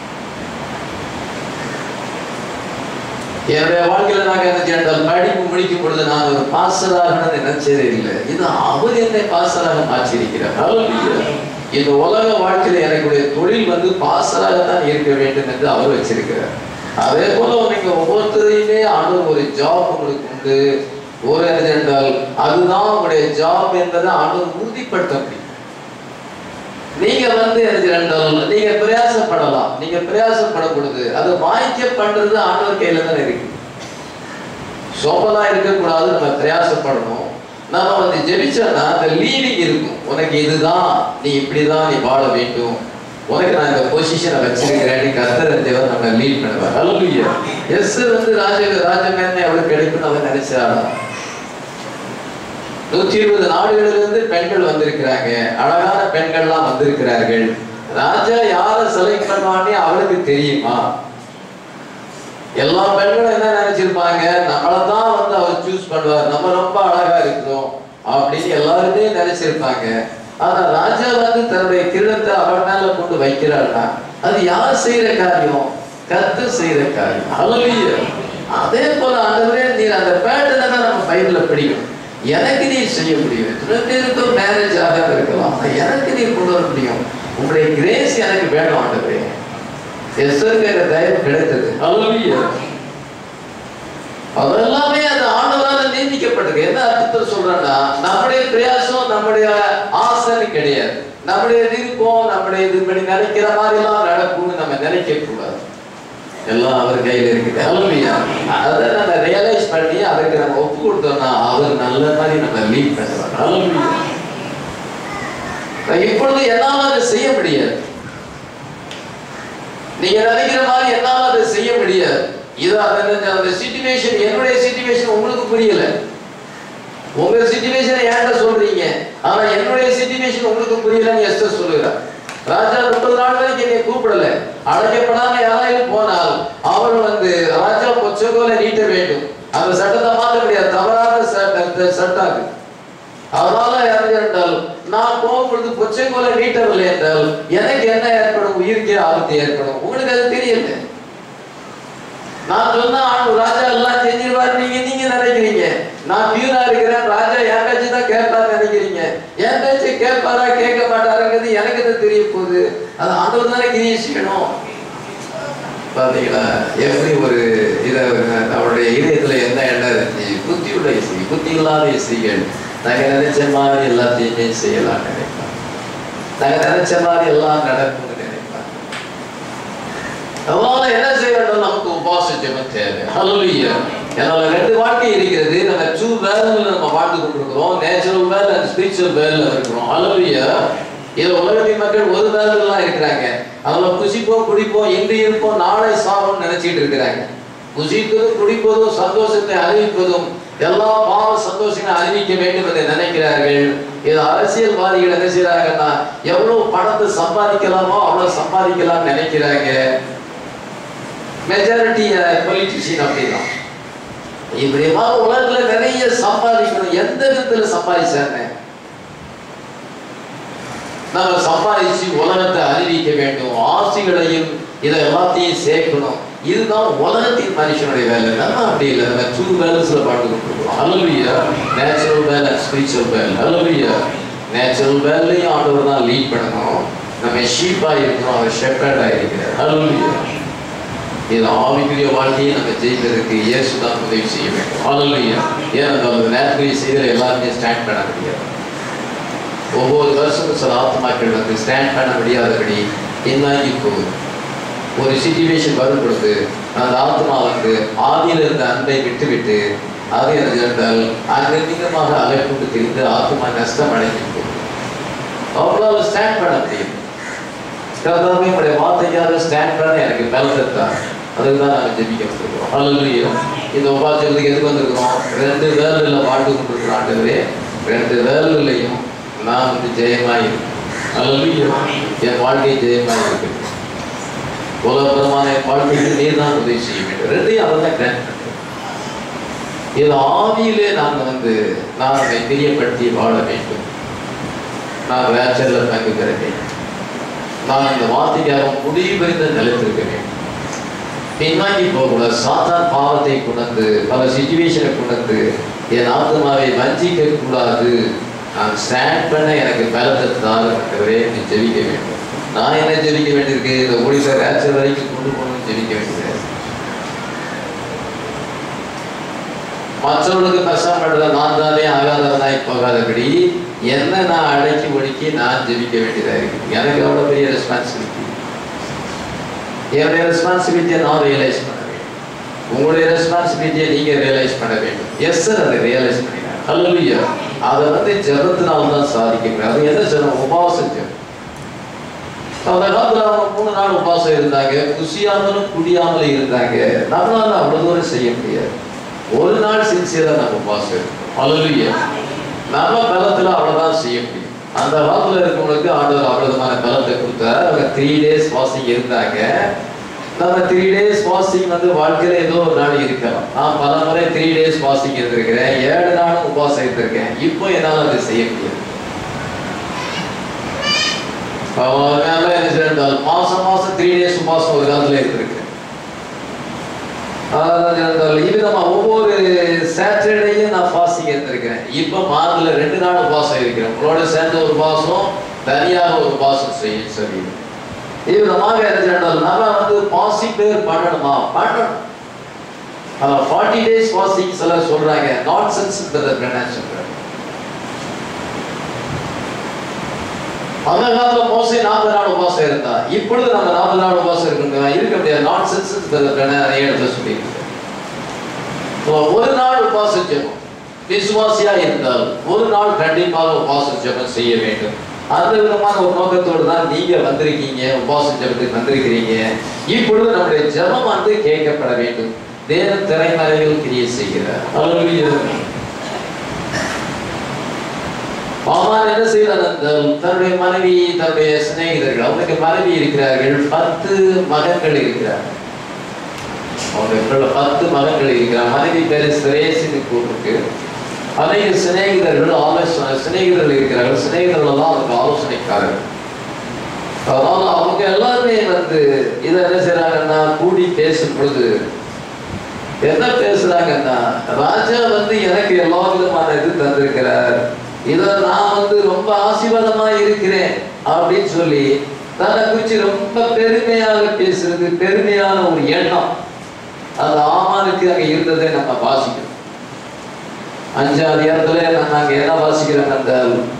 என்னுடைய வாழ்க்கையில நாங்க என்ன கேட்டால் படிப்பு முடிக்கும் பொழுது நான் ஒரு பாஸ்டர் ஆகணும்னு நினைச்சதே இல்லை இது அவர் என்னை பாஸ்டராக மாற்றியிருக்கிறார் அல்ல இந்த உலக வாழ்க்கையில எனக்குடைய தொழில் வந்து பாசராக தான் இருக்க வேண்டும் என்று அவர் வச்சிருக்கிறார் அதே போல நீங்க ஒவ்வொருத்தரையுமே ஆண்டவர் ஒரு ஜாப் உங்களுக்கு உண்டு ஒரு என்ன என்றால் அதுதான் உங்களுடைய ஜாப் என்பதை ஆண்டவர் உறுதிப்படுத்த முடியும் நீங்க வந்து என்ன என்றால் நீங்க பிரயாசப்படலாம் நீங்க பிரயாசப்படும் பொழுது அது வாய்க்க பண்றது ஆண்டவர் கையில தான் இருக்கு சோபலா இருக்கக்கூடாது நம்ம பிரயாசப்படணும் நாம வந்து ஜெபிச்சோம்னா அந்த லீடிங் இருக்கும் உனக்கு இதுதான் நீ இப்படிதான் நீ வாழ வேண்டும் உனக்கு நான் இந்த பொசிஷனை வச்சிருக்கிறேன் கர்த்தர் தேவன் நம்ம லீட் பண்ணுவார் ஹalleluya எஸ் வந்து ராஜ ராஜமேன்மை அவளுக்கு கிடைக்கும்னு அவன் நினைச்சாரா நூற்றி இருபது நாடுகளிலிருந்து பெண்கள் வந்திருக்கிறாங்க அழகான பெண்கள்லாம் வந்திருக்கிறார்கள் ராஜா யாரை செலக்ட் பண்ணுவான்னு அவளுக்கு தெரியுமா எல்லா பெண்களும் என்ன நினைச்சிருப்பாங்க நம்மளை தான் வந்து அவர் சூஸ் பண்ணுவார் நம்ம ரொம்ப அழகா இருக்கிறோம் அப்படின்னு எல்லாருமே நினைச்சிருப்பாங்க ஆனா ராஜா வந்து தன்னுடைய கிரீடத்தை அவன் மேல கொண்டு வைக்கிறாள்னா அது யார் செய்யற காரியம் கத்து செய்யற காரியம் ஹalleluya அதே போல ஆண்டவரே நீர் அந்த பேட்டர்னை தான் நம்ம பைபிள்ல படிக்கணும் எனக்கு நீர் செய்ய முடியும் எத்தனை பேருக்கு மேரேஜ் ஆகாம இருக்கலாம் ஆனா எனக்கு நீர் கொண்டு வர முடியும் உங்களுடைய கிரேஸ் எனக்கு வேணும் ஆண்டவரே எஸ்தருக்கு அந்த தயவு கிடைத்தது ஹalleluya அதெல்லாமே அந்த ஆண்டவரால நியமிக்கப்பட்டது என்ன அர்த்தத்தை சொல்றேன்னா நம்முடைய பிரயாசம் நம்முடைய ஆசைன்னு கிடையாது நம்முடைய விருப்பம் நம்முடைய இது பண்ணி நினைக்கிற மாதிரி எல்லாம் நடக்கும்னு நம்ம நினைக்க கூடாது எல்லாம் அவர் கையில இருக்குது ஹalleluya அதை நம்ம ரியலைஸ் பண்ணி அதுக்கு நம்ம ஒப்பு கொடுத்தோம்னா அவர் நல்ல மாதிரி நம்ம லீட் பண்ணுவார் ஹalleluya இப்பொழுது என்னால அதை செய்ய முடியாது நீங்க நினைக்கிற மாதிரி என்னால அதை செய்ய முடியாது இது அந்த அந்த சிச்சுவேஷன் என்னுடைய சிச்சுவேஷன் உங்களுக்கு புரியல உங்க சிச்சுவேஷனை ஏன்ட சொல்றீங்க ஆனா என்னுடைய சிச்சுவேஷன் உங்களுக்கு புரியலன்னு எஸ்டர் சொல்லுகிறார் ராஜா முப்பது நாள் வரைக்கும் என்னை கூப்பிடல அழைக்கப்படாம யாராலும் போனால் அவர் வந்து ராஜா பொச்சகோல நீட்ட வேண்டும் அந்த சட்டத்தை மாற்ற முடியாது தவறான சட்ட சட்டம் அது அதனால யாரு என்றால் நான் போகும்பொழுது பொச்சைக்கோலை நீட்டவில்லை என்றால் எனக்கு என்ன ஏற்படும் உயிருக்கே ஆபத்து ஏற்படும் உங்களுக்கு அது தெரியல நான் சொன்னா ஆண்டு ராஜா எல்லாம் செஞ்சிருவாரு நீங்க நீங்க நினைக்கிறீங்க நான் பியூனா இருக்கிறேன் ராஜா என் பேச்சு தான் கேட்பாரு நினைக்கிறீங்க என் பேச்சு கேட்பாரா கேட்க மாட்டாருங்கிறது எனக்கு தான் தெரிய போகுது அது ஆண்டவர் தானே கிரியை செய்யணும் பாத்தீங்களா எப்படி ஒரு இத அவருடைய இதயத்துல என்ன எண்ணம் இருந்துச்சு புத்தியுடைய இசை புத்தி இல்லாத இசைகள் நாங்க நினைச்ச மாதிரி எல்லாத்தையுமே செய்யலாம் நினைப்பாங்க நாங்க நினைச்ச மாதிரி எல்லாம் நடக்கும்னு நினைப்பாங்க அதனால என்ன செய்ய வேண்டும் நமக்கு உபாச ஜெபம் தேவை ஹalleluya என்னால ரெண்டு வாழ்க்கை இருக்கிறது நம்ம டூ வேல்ல நம்ம வாழ்ந்து கொண்டிருக்கிறோம் நேச்சுரல் வேல் அண்ட் ஸ்பிரிச்சுவல் வேல்ல இருக்கிறோம் ஹalleluya இது உலகத்தின் மக்கள் ஒரு வேலைலாம் இருக்கிறாங்க அதுல புசிப்போம் குடிப்போம் இன்று இருப்போம் நாளை சாவோம்னு நினைச்சிட்டு இருக்கிறாங்க புசிப்பதும் குடிப்பதும் சந்தோஷத்தை அறிவிப்பதும் எல்லா பாவ சந்தோஷங்களை அறிவிக்க வேண்டும் என்று நினைக்கிறார்கள் இது அரசியல்வாதிகள் என்ன செய்யறாங்கன்னா எவ்வளவு பணத்தை சம்பாதிக்கலாமோ அவ்வளவு சம்பாதிக்கலாம்னு நினைக்கிறாங்க மெஜாரிட்டி பொலிட்டிஷியன் அப்படிதான் இப்படிமா உலகத்துல நிறைய சம்பாதிக்கணும் எந்த விதத்துல சம்பாதிச்சாங்க நம்ம சம்பாதிச்சு உலகத்தை அறிவிக்க வேண்டும் ஆசைகளையும் இதை எல்லாத்தையும் சேர்க்கணும் இதுதான் உலகத்தின் மனுஷனுடைய வேலை நம்ம அப்படி இல்லை நம்ம டூ வேலன்ஸ்ல பாட்டு கொடுத்துருக்கோம் அலலுயா நேச்சுரல் வேலை ஸ்பிரிச்சுவல் வேலை அலலுயா நேச்சுரல் வேலையும் ஆண்டவர் தான் லீட் பண்ணணும் நம்ம ஷீப்பா இருக்கிறோம் அவர் ஷெப்பர்டா இருக்கிறார் அலலுயா இது ஆவிக்குரிய வாழ்க்கையை நம்ம ஜெயிப்பதற்கு இயேசு தான் உதவி செய்ய வேண்டும் அலலுயா ஏனென்றால் நேற்றுக்குரிய செய்தியில் எல்லாருமே ஸ்டாண்ட் பண்ண முடியாது ஒவ்வொரு வருஷமும் சில ஆத்மாக்கள் வந்து ஸ்டாண்ட் பண்ண முடியாதபடி பின்னாங்கி போகுது ஒரு சுச்சுவேஷன் வரும் பொழுது அந்த ஆத்மா வந்து ஆதியில் இருந்த அன்பை விட்டுவிட்டு அது எனக்கு இருந்தால் அங்கமாக அலைப்புண்டு திரிந்து ஆத்மா நஷ்டம் அடைந்து போகுது அவங்களால ஸ்டாண்ட் பண்ண முடியும் கர்த்தாவே உடைய வார்த்தைக்காக ஸ்டாண்ட் பண்ண எனக்கு பலத்தான் அதுக்கு தான் நாங்கள் ஜெபிக்க வந்திருக்கிறோம் அல்லையோ இந்த உபாசத்துக்கு எதுக்கு வந்திருக்கிறோம் ரெண்டு வேலையில் வாழ்ந்து கொண்டிருக்கிறோம் ஆண்டவரே ரெண்டு வேலையிலையும் நான் வந்து ஜெயமாய் அல்லையோ என் வாழ்க்கை ஜெயமாய் இருக்கு உலகபரமான என் வாழ்க்கைக்கு நீர் தான் உதவி செய்ய வேண்டும் ரெண்டையும் அதை தான் கிராண்ட் பண்ணுறேன் இது ஆவியிலே நான் வந்து நான் அதை பிரியப்படுத்தி வாழ வேண்டும் நான் வேச்சரில் பங்கு பெற வேண்டும் நான் இந்த வார்த்தைக்காக முடிவு பெறுந்த நிலைத்திருக்க வேண்டும் பின்னாடி போகக்கூடாது சாத்தான் பாவத்தை கொண்டு பல சுச்சுவேஷனை கொண்டு என் ஆத்மாவை வஞ்சிக்க கூடாது நான் ஸ்டாண்ட் பண்ண எனக்கு பலத்தை தாருன்றவரே நீ ஜெபிக்க வேண்டும் நான் என்ன ஜெபிக்க வேண்டியிருக்கு இந்த ஒடிசா ரேச்சர் வரைக்கும் கொண்டு போகணும்னு ஜெபிக்க வேண்டியது மற்றவர்களுக்கு பிரசவம் பண்றத நான் தானே ஆகாதவனாய் போகாதபடி என்ன நான் அடக்கி ஒடுக்கி நான் ஜெபிக்க வேண்டியதா இருக்கு எனக்கு அவ்வளவு பெரிய ரெஸ்பான்சிபிலிட்டி என்னுடைய ரெஸ்பான்சிபிலிட்டியை நான் ரியலைஸ் பண்ண வேண்டும் உங்களுடைய ரெஸ்பான்சிபிலிட்டியை நீங்க ரியலைஸ் பண்ண வேண்டும் எஸ் சார் அதை ரியலைஸ் பண்ணினார் ஹல்லேலூயா அதை வந்து ஜெபத்தினால தான் சாதிக்க முடியும் அது என்ன ஜெபம் உபவாச ஜெபம் அந்த காலத்துல அவங்க மூணு நாள் உபவாசம் இருந்தாங்க குசியாமலும் குடியாமலும் இருந்தாங்க நம்மளால அவ்வளவு தூரம் செய்ய முடியாது ஒரு நாள் சின்சியரா நம்ம உபவாசம் இருக்கணும் ஹல்லேலூயா நம்ம பலத்துல அவ்வளவுதான் செய்ய முடியும் அந்த காலத்துல இருக்கவங்களுக்கு ஆண்டவர் அவ்வளவுமான பலத்தை கொடுத்தார் அவங்க த்ரீ டேஸ் வாசிங் இருந்தாங்க நம்ம த்ரீ டேஸ் வாசிங் வந்து வாழ்க்கையில ஏதோ ஒரு நாள் இருக்கலாம் நான் பல முறை த்ரீ டேஸ் வாசிங் இருந்திருக்கிறேன் ஏழு நாளும் உபவாசம் இருந்திருக்கேன் இப்போ என்னால அதை செய்ய முடியாது அதனால என்ன செய்யணும் மாசம் மாசம் த்ரீ டேஸ் உபவாசம் ஒரு காலத்துல இருந்திருக்கு அதாவது அந்த இவ்விதமா ஒவ்வொரு சாட்டர்டேயும் நான் ஃபாஸ்டிங் இருந்திருக்கிறேன் இப்போ மாதத்துல ரெண்டு நாள் உபவாசம் இருக்கிறேன் உங்களோட சேர்ந்து ஒரு உபவாசம் தனியாக ஒரு உபவாசம் செய்ய சொல்லி இவ்விதமாக என்ன செய்யணும் நம்ம வந்து பாசி பேர் பண்ணணுமா பண்ணணும் அதான் ஃபார்ட்டி டேஸ் ஃபாஸ்டிங் எல்லாம் சொல்றாங்க நாட் சென்ஸ் என்ன சொல்றாங்க அந்த காலத்துல மோசே நாற்பது நாள் உபவாசம் இருந்தா இப்பொழுது நம்ம நாற்பது நாள் உபவாசம் இருக்கணும் இருக்க முடியாது நான் சென்சஸ் நிறைய இடத்துல சொல்லியிருக்கேன் So, ஒரு நாள் உபவாசம் ஜெபம் விசுவாசியா இருந்தால் ஒரு நாள் கண்டிப்பாக உபவாசம் ஜெபம் செய்ய வேண்டும் அந்த விதமான ஒரு நோக்கத்தோடு தான் நீங்க வந்திருக்கீங்க உபவாச ஜெபத்துக்கு வந்திருக்கிறீங்க இப்பொழுது நம்முடைய ஜெபம் வந்து கேட்கப்பட வேண்டும் தேவன் திரைமறைகள் கிரியை செய்கிறார் Hallelujah. பாமான் என்ன செய்தார் என்றால் தன்னுடைய மனைவி தன்னுடைய சிநேகிதர்கள் அவனுக்கு மனைவி இருக்கிறார்கள் பத்து மகன்கள் இருக்கிறார்கள் அவனுக்கு பத்து மகன்கள் இருக்கிறார் மனைவி பேரு சிரேசின்னு கூப்பிட்டு அநேக சிநேகிதர்கள் ஆலோசனை சிநேகிதர்கள் இருக்கிறார்கள் சிநேகிதர்கள் எல்லாம் அவருக்கு ஆலோசனைக்காரர்கள் அதனால அவங்க எல்லாருமே வந்து இதை என்ன செய்யறாங்கன்னா கூடி பேசும் பொழுது என்ன பேசுறாங்கன்னா ராஜா வந்து எனக்கு எல்லா விதமான இது தந்திருக்கிறார் இத நான் வந்து ரொம்ப ஆசீர்வாதமா இருக்கிறேன் அப்படின்னு சொல்லி தன்னை குறிச்சு ரொம்ப பெருமையாக பேசுறது பெருமையான ஒரு எண்ணம் அந்த ஆமானுக்கு அங்க இருந்ததை நம்ம வாசிக்கிறோம் அஞ்சாம் அதிகாரத்துல நம்ம அங்க என்ன வாசிக்கிறோம் அந்த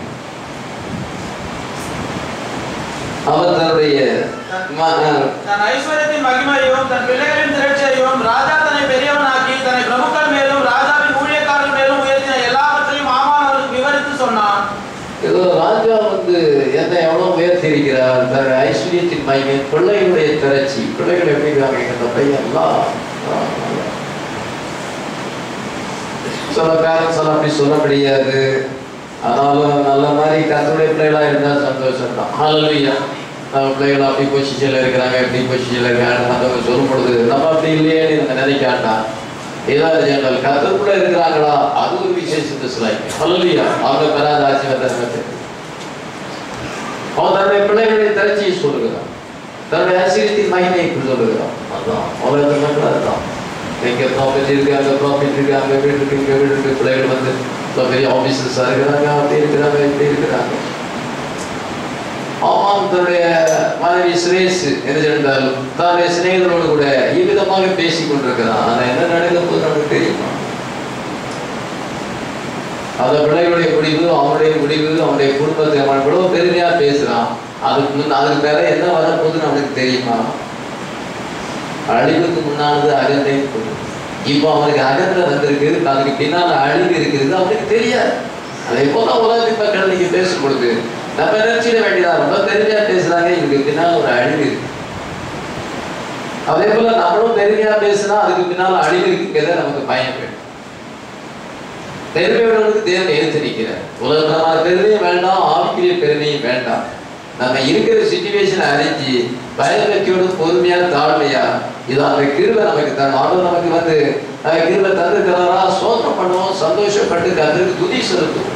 அவர் தன்னுடைய ம- தன் ஐஸ்வர்யத்தின் மகிமையும் தன் பிள்ளைகளின் திரட்சியையும் ராஜா தன்னை பெரியவனாக்கி தன்னை பிரமுக்கள் மேலும் ராஜாவின் ஊழியக்காரர் மேலும் உயர்த்தின எல்லாவற்றையும் ஆமான் அவருக்கு விவரித்து சொன்னான் ஏதோ ராஜா வந்து என்ன எவ்வளவு உயர்த்தி இருக்கிறார் தன் ஐஸ்வர்யத்தின் மகிமை பிள்ளைகளுடைய திரட்சி பிள்ளைகள் எப்படி இருக்காங்க இந்த பையன் எல்லாம் ஆ, நல்லா. சில பேரண்ட்ஸ் எல்லாம் அப்படி சொல்ல முடியாது ஆனாலும் நல்ல மாதிரி கத்தருடைய பிள்ளைகளா இருந்தா சந்தோஷம் தான் ஹalleluya நம்ம பிள்ளைகள் அப்படி பொசிஷன்ல இருக்கிறாங்க இப்படி பொசிஷன்ல இருக்காங்க மற்றவங்க சொல்லும் பொழுது நம்ம அப்படி இல்லையேன்னு நம்ம நினைக்காட்டான் ஏதாவது ஜெனரல் கத்தருக்குள்ள இருக்கிறாங்களா அது ஒரு விசேஷத்தை சொல்லாங்க ஹalleluya அவங்க பெறாத ஆசீர்வாதத்தை அவன் தன்னுடைய பிள்ளைகளுடைய திரட்சியை சொல்லுகிறான் தன்னுடைய ஆசிரியத்தின் மகிமையை சொல்லுகிறான் அதான் உலகத்தில் மக்கள் அதுதான் எங்க ப்ராஃபிட் இருக்கு அங்க ப்ராஃபிட் இருக்கு அங்க வீடு இருக்கு இங்க வீடு இருக்கு பிள்ளைகள் வந்து இப்போ பெரிய ஆபீசர்ஸா இருக்கிறாங்க அப்படி இருக்கிறாங்க இப்படி இருக்கிறாங்க ஆமாம் தன்னுடைய மனைவி சுரேஷ் என்ன சென்றாலும் தன்னுடைய சிநேகிதரோடு கூட இவ்விதமாக பேசிக் கொண்டிருக்கிறான் ஆனா என்ன நடக்க போது நமக்கு தெரியுமா அந்த பிள்ளைகளுடைய முடிவு அவனுடைய முடிவு அவனுடைய குடும்பத்தை அவன் இவ்வளவு பெருமையா பேசுறான் அதுக்கு முன் அதுக்கு மேல என்ன வரப்போகுதுன்னு அவனுக்கு தெரியுமா அழிவுக்கு முன்னானது அகந்தை பொருள் இப்போ அவனுக்கு அகந்தை வந்திருக்கு அதுக்கு பின்னால அழிவு இருக்குது அவனுக்கு தெரியாது அதே போல உலகத்தின் மக்கள் நீங்க பேசும் பொழுது நம்ம நினைச்சிட வேண்டியதா ரொம்ப பெருமையா பேசுறாங்க இதுக்கு பின்னால ஒரு அழிவு இருக்கு அதே போல நம்மளும் பெருமையா பேசினா அதுக்கு பின்னால அழிவு இருக்குங்கிறத நமக்கு பயம் வேணும் பெருமையுடனுக்கு தேவன் எடுத்து நிற்கிறார் உலகமான பெருமையும் வேண்டாம் ஆவிக்குரிய பெருமையும் வேண்டாம் நம்ம இருக்கிற சுச்சுவேஷனை அறிஞ்சு பயபக்தியோடு பொறுமையா தாழ்மையா இது அந்த கிருவை நமக்கு தரும் ஆண்டவர் நமக்கு வந்து அஹ், கிருபை தந்திருக்கிறாரா சோதனை பண்ணுவோம் சந்தோஷப்பட்டு கத்திற்கு துதி செலுத்துவோம்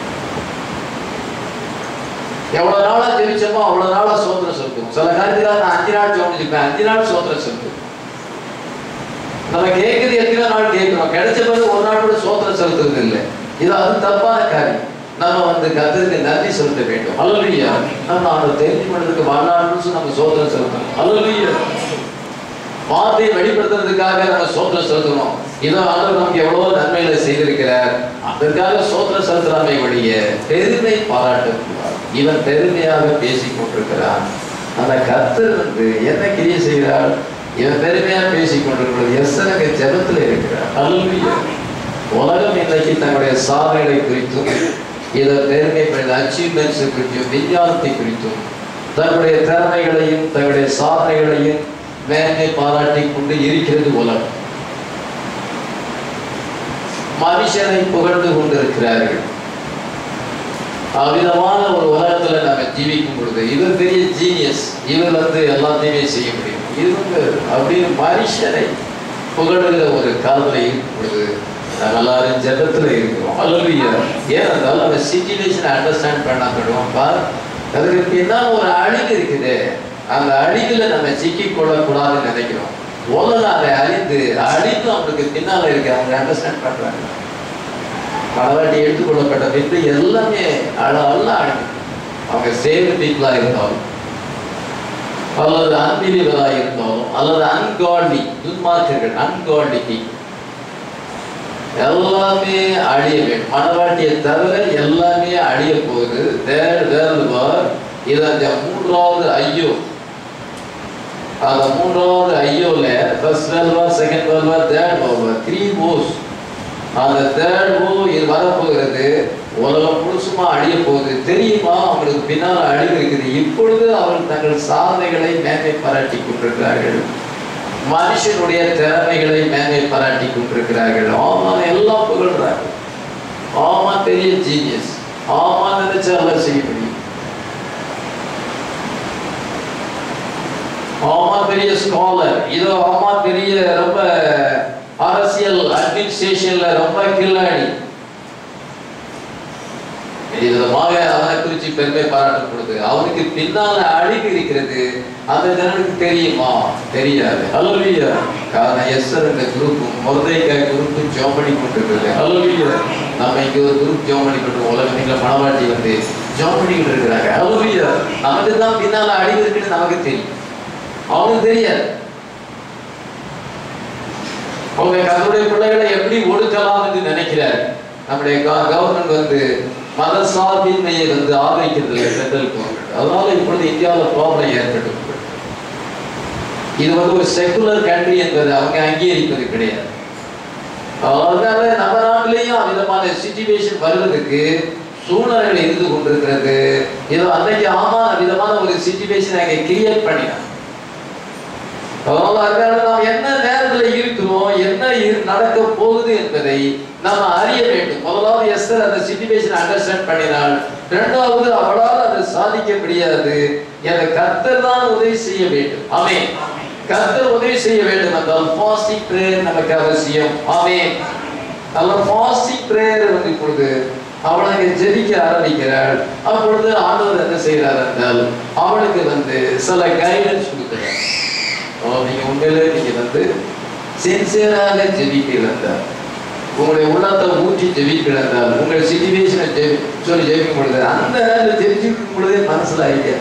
எவ்வளவு நாளா ஜெபிச்சோமோ அவ்வளவு நாளா சோதனை செலுத்துவோம் சில காரியத்துல நான் அஞ்சு நாள் ஜோதிப்பேன் அஞ்சு நாள் சோதனை செலுத்துவோம் நம்ம கேட்குறது எத்தனை நாள் கேட்கிறோம் கிடைச்ச பிறகு ஒரு நாள் கூட சோதனை செலுத்துறது இல்லை இது அது தப்பான காரியம் நம்ம வந்து கத்தருக்கு நன்றி செலுத்த வேண்டும் அல்லலுயா நம்ம அவனை தெரிஞ்சு பண்ணதுக்கு வாழ்நாள் முழுசும் நம்ம சோதனை செலுத்தணும் அல்லலுயா வார்த்தையை வெளிப்படுத்துறதுக்காக நம்ம சோத்திரம் செலுத்தணும் இதோ ஆண்டவர் நமக்கு எவ்வளவு நன்மைகளை செய்திருக்கிறார் அதற்காக சோத்திரம் செலுத்தலாமே ஒழிய பெருமை பாராட்டக்கூடாது இவன் பெருமையாக பேசிக் கொண்டிருக்கிறான் அந்த கர்த்தர் வந்து என்ன கிரியை செய்கிறார் இவன் பெருமையா பேசிக் கொண்டிருக்கிறது எஸ்தனங்க ஜெபத்துல இருக்கிறார் அல்லா உலகம் இன்னைக்கு தங்களுடைய சாதனைகளை குறித்தும் இதை பெருமைப்படுத்த அச்சீவ்மெண்ட்ஸ் குறித்தும் விஞ்ஞானத்தை குறித்தும் தங்களுடைய திறமைகளையும் தங்களுடைய சாதனைகளையும் மேன்மை பாராட்டிக் கொண்டு இருக்கிறது உலகம் மனுஷனை புகழ்ந்து கொண்டிருக்கிறார்கள் அவ்விதமான ஒரு உலகத்துல நம்ம ஜீவிக்கும் பொழுது இவர் பெரிய ஜீனியஸ் இவர் வந்து எல்லாத்தையுமே செய்ய முடியும் இவங்க அப்படின்னு மனுஷனை புகழுகிற ஒரு காலத்துல இருக்கும் பொழுது நம்ம எல்லாரும் ஜெபத்துல இருக்கிறோம் அல்லையா ஏனென்றால் நம்ம சிச்சுவேஷனை அண்டர்ஸ்டாண்ட் பண்ணப்படுவோம் பார் அதுக்கு பின்னால் ஒரு அழிவு இருக்குது அந்த அழிவுல நம்ம சிக்கிக் கொள்ளக்கூடாதுன்னு நினைக்கிறோம் உலகம் அதை அழிந்து அழிந்து அவங்களுக்கு பின்னால இருக்கு அவங்க அண்டர்ஸ்டாண்ட் பண்றாங்க மனவாட்டி எடுத்துக்கொள்ளப்பட்ட பின்பு எல்லாமே அழ அல்ல அழிஞ்சு அவங்க சேவ் பீப்புளா இருந்தாலும் அல்லது அன்பிலிவரா இருந்தாலும் அல்லது அன்காட்லி துன்மார்க்கர்கள் அன்காட்லி people எல்லாமே அழிய வேண்டும் மனவாட்டியை தவிர எல்லாமே அழிய போகுது தேர் வேறுபார் இது அந்த மூன்றாவது ஐயோ அந்த மூன்றாவது ஐயோல first வேல்வார் second வேல்வார் third வேல்வார் three hose அந்த தேர்ட் ஓ இது வரப்போகிறது உலகம் முழுசுமா அழிய போகுது தெரியுமா அவங்களுக்கு பின்னால் அழிவு இருக்குது இப்பொழுது அவர்கள் தங்கள் சாதனைகளை மேன்மை பாராட்டி கொண்டிருக்கிறார்கள் மனுஷனுடைய திறமைகளை மேன்மை பாராட்டி கொண்டிருக்கிறார்கள் ஆமான் எல்லாம் புகழ்றாங்க ஆமான் பெரிய ஜீனியஸ் ஆமான் நினைச்சா எல்லாம் செய்ய முடியும் ஆமான் பெரிய ஸ்காலர் இதோ ஆமான் பெரிய ரொம்ப அரசியல் அட்மினிஸ்ட்ரேஷன்ல ரொம்ப கில்லாடி விதமாக அவனை குறித்து பெருமை பாராட்டப்படுது அவனுக்கு பின்னால அழிவு இருக்கிறது அந்த ஜனனுக்கு தெரியுமா தெரியாது அலுவலியா காரணம் எஸ்ஸர் இந்த குரூப்பும் முருதைக்காய் குரூப்பும் ஜோம் பண்ணி கொண்டிருக்கிறது அலுவலியா நம்ம இங்க ஒரு குரூப் ஜோம் பண்ணி கொண்டு உலகம் நீங்கள மனவாட்டி வந்து ஜோம் பண்ணிக்கிட்டு இருக்கிறாங்க அலுவலியா நமக்கு தான் பின்னால அழிவு இருக்குன்னு நமக்கு தெரியும் அவனுக்கு தெரியாது அவங்க தன்னுடைய பிள்ளைகளை எப்படி ஒடுக்கலாம் என்று நினைக்கிறார் நம்முடைய கவர்மெண்ட் வந்து மத சார்பின்மையை வந்து ஆதரிக்கிறது இல்லை சென்ட்ரல் கவர்மெண்ட் அதனால இப்பொழுது இந்தியாவில் ப்ராப்ளம் ஏற்பட்டு இது வந்து ஒரு செகுலர் கண்ட்ரி என்பது அவங்க அங்கீகரிப்பது கிடையாது அதனால நம்ம நாட்டிலேயும் விதமான சுச்சுவேஷன் வருவதற்கு சூழ்நிலைகள் இருந்து கொண்டிருக்கிறது இது அன்னைக்கு ஆமா விதமான ஒரு சுச்சுவேஷன் அங்கே கிரியேட் பண்ணினாங்க அதனால அதனால நாம் என்ன நேரத்துல இருக்கிறோம் என்ன இரு- நடக்க போகுது என்பதை நாம் அறிய வேண்டும் முதலாவது எஸ்தர் அந்த சிச்சுவேஷன் அண்டர்ஸ்டாண்ட் பண்ணினாள் இரண்டாவது அவளால் அதை சாதிக்க முடியாது எனக்கு கர்த்தர் தான் உதவி செய்ய வேண்டும் ஆமென் கர்த்தர் உதவி செய்ய வேண்டும் என்றால் ஃபாஸ்டிங் பிரேயர் நமக்கு அவசியம் ஆமென் நல்ல ஃபாஸ்டிங் பிரேயர் வந்து இப்பொழுது அவள் அங்கே ஜெபிக்க ஆரம்பிக்கிறாள் அப்பொழுது ஆண்டவர் என்ன செய்கிறார் என்றால் அவளுக்கு வந்து சில கைடன்ஸ் கொடுக்கிறார் ஓ, நீங்க உண்மையிலே நீங்க வந்து சின்சியராக ஜெபிக்க இருந்தால் உங்களுடைய உள்ளத்தை ஊற்றி ஜெபிக்க இருந்தால் உங்கள் சிச்சுவேஷனை ஜெபி சொல்லி ஜெபிக்கும் பொழுது அந்த நேரத்தில் ஜெபிச்சிருக்கும் பொழுதே மனசுல ஐடியா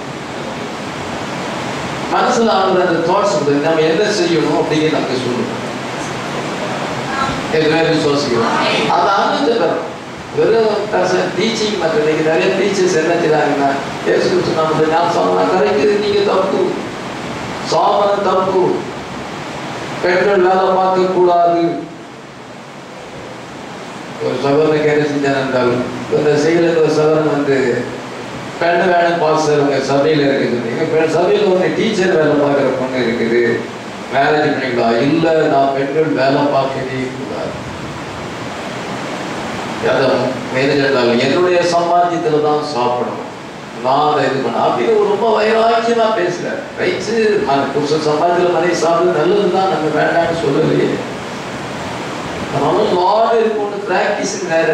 மனசுல ஆனது அந்த தாட்ஸ் வந்து நம்ம என்ன செய்யணும் அப்படிங்கிறது நமக்கு சொல்லணும் எல்லாரும் விசுவாசிக்கிறோம் அது ஆனந்த பெறும் வெறும் டீச்சிங் மற்ற இன்னைக்கு நிறைய டீச்சர்ஸ் என்ன செய்றாங்கன்னா ஏசு கிறிஸ்து நாமத்தை நான் சொன்னா கரெக்ட் நீங்க தப்பு சாபனம் தப்பு பெண்கள் வேலை பார்க்க கூடாது ஒரு சகோதரனுக்கு என்ன செஞ்சான் என்றால் இந்த செயல ஒரு சகோதரன் வந்து பெண் வேலை பாஸ்டர் உங்க சபையில இருக்குது எங்க பெண் சபையில ஒரு டீச்சர் வேலை பார்க்குற பொண்ணு இருக்குது மேரேஜ் பண்ணிக்கலாம் இல்ல நான் பெண்கள் வேலை பார்க்கவே கூடாது மேனேஜர் என்னுடைய சம்பாத்தியத்துல தான் சாப்பிடணும் நான் அதை இது பண்ண அப்படின்னு ஒரு ரொம்ப வைராக்கியமா பேசுறாரு ரைட்டு புருஷன் சம்பாத்தியத்துல மனைவி சாப்பிடுறது நல்லதுதான் நம்ம வேண்டாம்னு சொல்லலையே அதனால லாட் இருக்கும் பிராக்டிஸ் வேற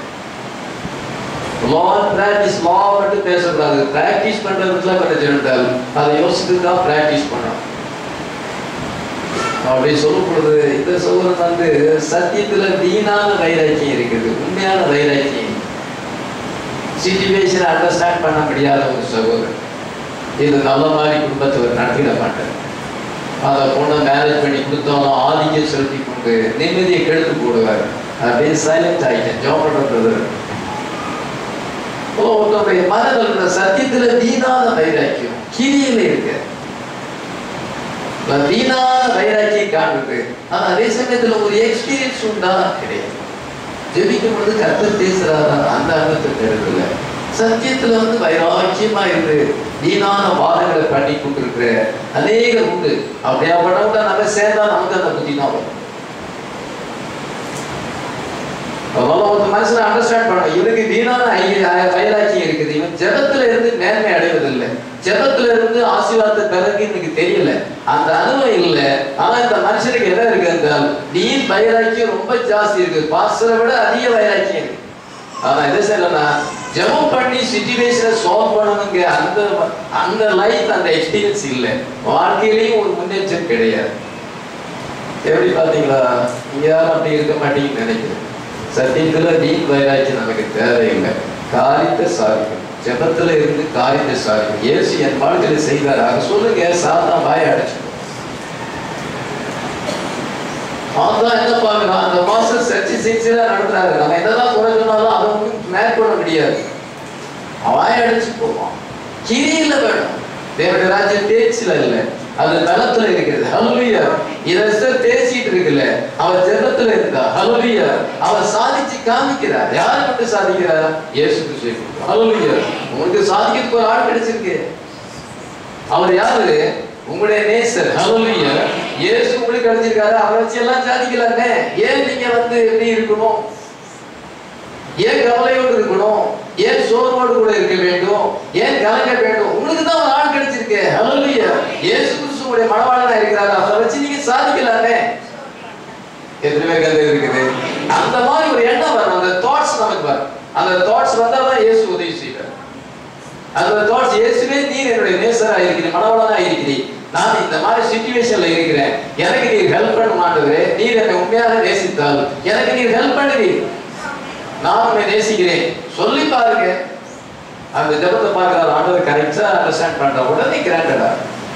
லா பிராக்டிஸ் லா மட்டும் பேசக்கூடாது பிராக்டிஸ் பண்றதுல கொஞ்சம் இருந்தால் அதை யோசித்து தான் பிராக்டிஸ் பண்ணணும் அப்படி சொல்லும் பொழுது இந்த சோதரன் வந்து சத்தியத்துல வீணான வைராக்கியம் இருக்குது உண்மையான வைராக்கியம் சிச்சுவேஷனை அண்டர்ஸ்டாண்ட் பண்ண முடியாத ஒரு சகோதரன் இது நல்ல மாதிரி குடும்பத்தை அவர் நடத்திட மாட்டார் அந்த பொண்ணை மேரேஜ் பண்ணி கொடுத்தாலும் ஆதிக்கம் செலுத்தி கொண்டு நிம்மதியை கெடுத்து போடுவார் அப்படியே சைலண்ட் ஆகிட்டேன் ஜோம் பண்ணுறது ஒருத்தருடைய மனதில் இருக்கிற சத்தியத்துல வீணான வைராக்கியம் கிரியில இருக்கு இப்ப வீணான வைராக்கியம் காணுது ஆனா அதே சமயத்துல ஒரு எக்ஸ்பீரியன்ஸ் உண்டா கிடையாது ஜெபிக்கும் பொழுது கர்த்தர் பேசுறாரா அந்த அர்த்தத்தை பெறதில்லை சத்தியத்துல வந்து வைராக்கியமா இருந்து வீணான வாதங்களை பண்ணி கொண்டிருக்கிற அநேகர் உண்டு அப்படியா பண்ணவங்க நம்ம சேர்ந்தா நமக்கு அந்த புத்தி தான் வரும் அதனால ஒரு மனுஷனை அண்டர்ஸ்டாண்ட் பண்ணணும் இவனுக்கு வீணான ஐ- வைராக்கியம் இருக்குது இவன் ஜெபத்துல இருந்து மேன்மை அடைவதில்லை ஜெபத்துல இருந்து ஆசீர்வாதத்தை பிறகு எனக்கு தெரியல அந்த அனுபவம் இல்லை ஆனா இந்த மனுஷனுக்கு என்ன இருக்கு என்றால் வீண் வைராக்கியம் ரொம்ப ஜாஸ்தி இருக்கு பாஸ்டரை விட அதிக வைராக்கியம் இருக்கு ஆனா என்ன செய்யலன்னா ஜெபம் பண்ணி சுச்சுவேஷனை சால்வ் பண்ணணுங்க அந்த அந்த லைஃப் அந்த எக்ஸ்பீரியன்ஸ் இல்லை வாழ்க்கையிலையும் ஒரு முன்னேற்றம் கிடையாது எப்படி பாத்தீங்களா நீங்க யாரும் அப்படி இருக்க மாட்டீங்கன்னு நினைக்கிறேன் சத்தியத்துல வீண் வைராக்கியம் நமக்கு தேவையில்லை காரியத்தை சாதிக்கும் ஜெபத்துல இருந்து காரியத்தை சாதிக்கும் இயேசு என் வாழ்க்கையில செய்தார் அதை சொல்லுங்க சாத்தா வாய அடைச்சு அதான் என்ன பார்க்கலாம் அந்த மாஸ்டர் சர்ச்சை சின்சியரா நடத்துறாரு நம்ம என்னதான் குறை சொன்னாலும் அதை வந்து மேற்கொள்ள முடியாது வாய அடைச்சு போவான் கிரியில வேணும் தேவனுடைய ராஜ்யம் பேச்சுல இல்ல அது பலத்துல இருக்கிறது ஹலலுயா இத எஸ்தர் பேசிட்டு இருக்குல்ல அவ ஜெபத்துல இருந்தா ஹலலுயா அவ சாதிச்சு காமிக்கிறார் யாரு மட்டும் சாதிக்கிறார் இயேசு கிறிஸ்து ஹலலுயா உங்களுக்கு சாதிக்கிறதுக்கு ஒரு ஆள் கிடைச்சிருக்கு அவர் யாரு உங்களுடைய நேசர் ஹalleluya இயேசு உங்களுக்கு கிடைச்சிருக்காரு அவரை வச்சு எல்லாம் சாதிக்கலாமே ஏன் நீங்க வந்து எப்படி இருக்கணும் ஏன் கவலையோடு இருக்கணும் ஏன் சோர்வோடு கூட இருக்க வேண்டும் ஏன் கலங்க வேண்டும் உங்களுக்கு தான் ஒரு ஆள் கிடைச்சிருக்கு ஹalleluya இயேசு கிறிஸ்து உங்களுடைய மனவாளனா இருக்கிறாரு அவரை வச்சு நீங்க சாதிக்கலாமே எத்தனை பேர் கதை இருக்குது அந்த மாதிரி ஒரு எண்ணம் வரும் அந்த தாட்ஸ் நமக்கு வரும் அந்த தாட்ஸ் வந்தா தான் இயேசு உதவி செய்வார் அந்த தாட்ஸ் இயேசுவே நீர் என்னுடைய நேசரா இருக்கிறீர் மனவளனா இருக்கிறீர் நான் இந்த மாதிரி சுச்சுவேஷன்ல இருக்கிறேன் எனக்கு நீர் ஹெல்ப் பண்ண மாட்டேங்கிறே நீர் என்னை உண்மையாக நேசித்தால் எனக்கு நீர் ஹெல்ப் பண்ணுவீர் நான் உன்னை நேசிக்கிறேன் சொல்லி பாருங்க அந்த ஜபத்தை பார்க்கிற ஆண்டவர் கரெக்டா அண்டர்ஸ்டாண்ட் பண்ற உடனே கிராண்டடா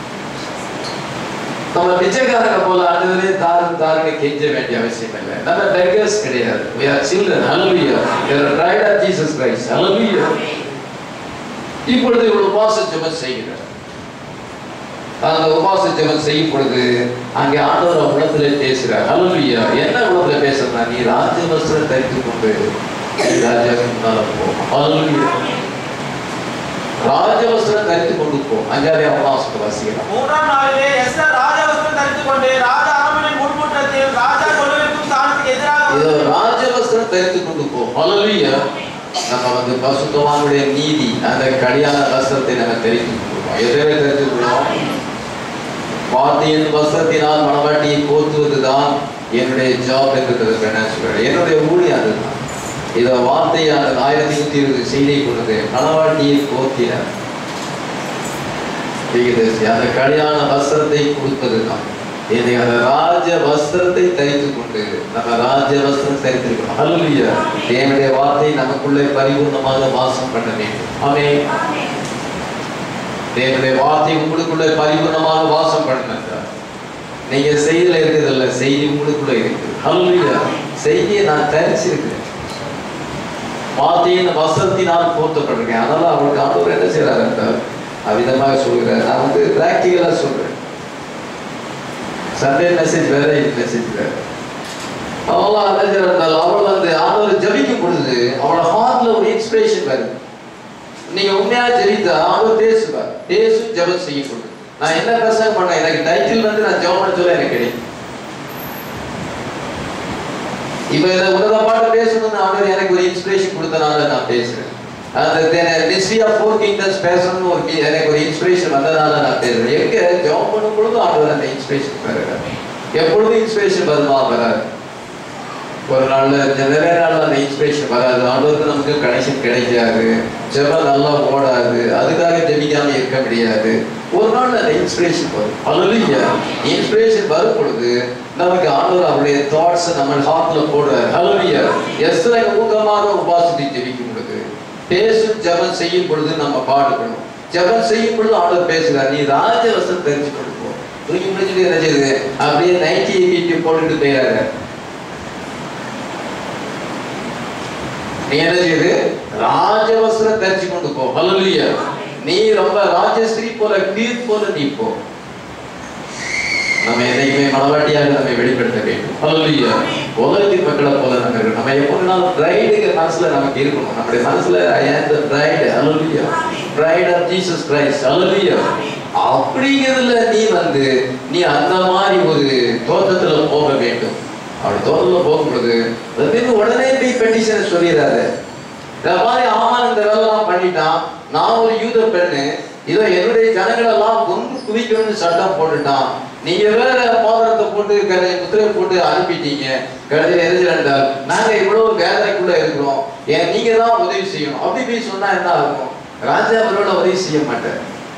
நம்ம பிச்சைக்காரங்க போல ஆண்டவரே தாரும் தாருங்க கெஞ்ச வேண்டிய அவசியம் இல்லை நம்ம பெக்கர்ஸ் கிடையாது we are children hallelujah we are bride of jesus christ hallelujah இப்பொழுது இவ்வளவு உபாச ஜெபம் செய்கிறார் அந்த உபாச ஜெபம் செய்யும் பொழுது அங்கே ஆண்டவர் உலகத்துல பேசுகிறார் ஹalleluya என்ன உலகத்துல பேசுறா நீ ராஜ வஸ்திரம் தரித்து கொண்டு நீ ராஜாவுக்கு முன்னால போ ஹalleluya ராஜ வஸ்திரம் தரித்து கொண்டு போ அஞ்சாவது உபாசத்தை வாசிக்கலாம் மூன்றாம் நாளிலே எஸ்தர் ராஜவஸ்திரம் தரித்துக் கொண்டு ராஜா அரண்மனை முன்புற்றத்தில் ராஜா கொலுவிற்கும் ஸ்தானத்துக்கு எதிராக இதோ ராஜவஸ்திரம் தரித்து கொண்டு போ ஹalleluya நம்ம வந்து பசுத்தவானுடைய நீதி அந்த கடியான வஸ்திரத்தை நம்ம தெரிந்து கொள்வோம் எதை தெரிந்து கொள்வோம் வார்த்தையின் வஸ்திரத்தினால் மனவாட்டியை போத்துவதுதான் என்னுடைய ஜாப் என்று என்ன சொல்றேன் என்னுடைய ஊழியம் அதுதான் இத வார்த்தையான ஆயிரத்தி நூத்தி இருபது செய்தி கொண்டது மனவாட்டியை போத்தினார் தீர்க்கதரிசி அந்த கல்யாண வஸ்திரத்தை கொடுப்பதுதான் இதை அந்த ராஜ வஸ்திரத்தை தரித்து கொண்டு நம்ம ராஜ வஸ்திரம் தரித்திருக்கணும் ஹalleluya தேவனுடைய வார்த்தை நமக்குள்ளே பரிபூர்ணமாக வாசம் பண்ண வேண்டும் ஆமென் தேவனுடைய வார்த்தை உங்களுக்குள்ளே பரிபூர்ணமாக வாசம் பண்ணுங்க நீங்க செய்தியில இருக்கிறதில்ல செய்தி உங்களுக்குள்ள இருக்குது ஹalleluya செய்தியை நான் தரிச்சிருக்கிறேன் வார்த்தையின் வசத்தினால் போத்தப்பட்டிருக்கேன் அதனால அவருக்கு ஆண்டவர் என்ன செய்யறாரு என்றால் அவ்விதமாக சொல்கிறார் நான் வந்து பிராக்டிக்கலா சொல்றேன் சண்டே மெசேஜ் வேற இது மெசேஜ் வேற அவளாம் என்ன செய்யறாரு அவள் வந்து ஆண்டவர் ஜபிக்கும் பொழுது அவளோட ஹார்ட்ல ஒரு இன்ஸ்பிரேஷன் வருது நீங்க உண்மையா ஜெபித்தா ஆண்டவர் பேசுவார் பேசும் ஜெபம் செய்யப்படும் நான் என்ன பிரசங்கம் பண்ணேன் எனக்கு டைட்டில் வந்து நான் ஜெபம் பண்ண சொல்ல எனக்கு கிடைக்கும் இப்ப இதை உன்னத பாட்டு பேசணும்னு ஆண்டவர் எனக்கு ஒரு இன்ஸ்பிரேஷன் கொடுத்தனால நான் பேசுறேன் அந்த மிஸ்ட்ரி ஆஃப் ஃபோர் கிங்டம்ஸ் பேசணும்னு ஒரு கி- எனக்கு ஒரு இன்ஸ்பிரேஷன் வந்ததால நான் பேசுறேன் எங்க ஜெபம் பண்ணும் பொழுது ஆண்டவர் அந்த இன்ஸ்பிரேஷன் பெறுகிறார் எப்பொழுதும் இன்ஸ்பிரேஷன் வருமா வராது ஒரு நாள்ல நிறைய நாள் அந்த இன்ஸ்பிரேஷன் வராது ஆண்டவருக்கு நமக்கு கனெக்ஷன் கிடைக்காது ஜெபம் நல்லா ஓடாது அதுக்காக ஜெபிக்காம இருக்க முடியாது ஒரு நாள் அந்த இன்ஸ்பிரேஷன் வரும் அல்லையா இன்ஸ்பிரேஷன் வரும் பொழுது நமக்கு ஆண்டவர் அவருடைய தாட்ஸ் நம்ம ஹார்ட்ல போடுறாரு ஹalleluya எஸ்ரை ஊக்கமாக உபாசித்து ஜெபிக்கும் பொழுது பேசும் ஜெபம் செய்யும் பொழுது நம்ம பாடுபடும் ஜெபம் செய்யும் பொழுது ஆண்டவர் பேசுகிறார் நீ ராஜவசம் தெரிஞ்சு கொடுப்போம் தூக்கி முடிச்சுட்டு என்ன செய்யுது அப்படியே நைட்டி கீட்டி போட்டுட்டு போயிடாத நீ என்ன செய்யுது ராஜவஸ்திரம் தரிச்சு கொண்டு போ ஹalleluya நீ ரொம்ப ராஜஸ்ரீ போல கீழ் போல நீ போ நம்ம என்னைக்குமே மனவாட்டியாக நம்மை வெளிப்படுத்த வேண்டும் ஹalleluya உலகத்தின் மக்களை போல நம்ம இருக்கணும் நம்ம எப்போதுனாலும் பிரைடுங்கிற மனசுல நமக்கு இருக்கணும் நம்முடைய மனசுல I am the bride hallelujah bride of Jesus Christ hallelujah அப்படிங்கிறதுல நீ வந்து நீ அந்த மாதிரி ஒரு தோட்டத்துல போக வேண்டும் அப்படி தோட்டத்துல போகும்பொழுது வந்து உடனே போய் பெட்டிஷனை சொல்லிடாத இந்த மாதிரி ஆமான் இந்த வேலைலாம் பண்ணிட்டான் நான் ஒரு யூத பெண்ணு இதோ என்னுடைய ஜனங்கள் எல்லாம் கொண்டு குவிக்கணும்னு சட்டம் போட்டுட்டான் நீங்க வேற மோதிரத்தை போட்டு கதை முத்திரை போட்டு அனுப்பிட்டீங்க கடைசியில் எரிஞ்சிருந்தால் நாங்க இவ்வளவு வேதனைக்குள்ள இருக்கிறோம் ஏன் நீங்க தான் உதவி செய்யணும் அப்படி போய் சொன்னா என்ன ஆகும் ராஜா அவரோட உதவி செய்ய மாட்டார்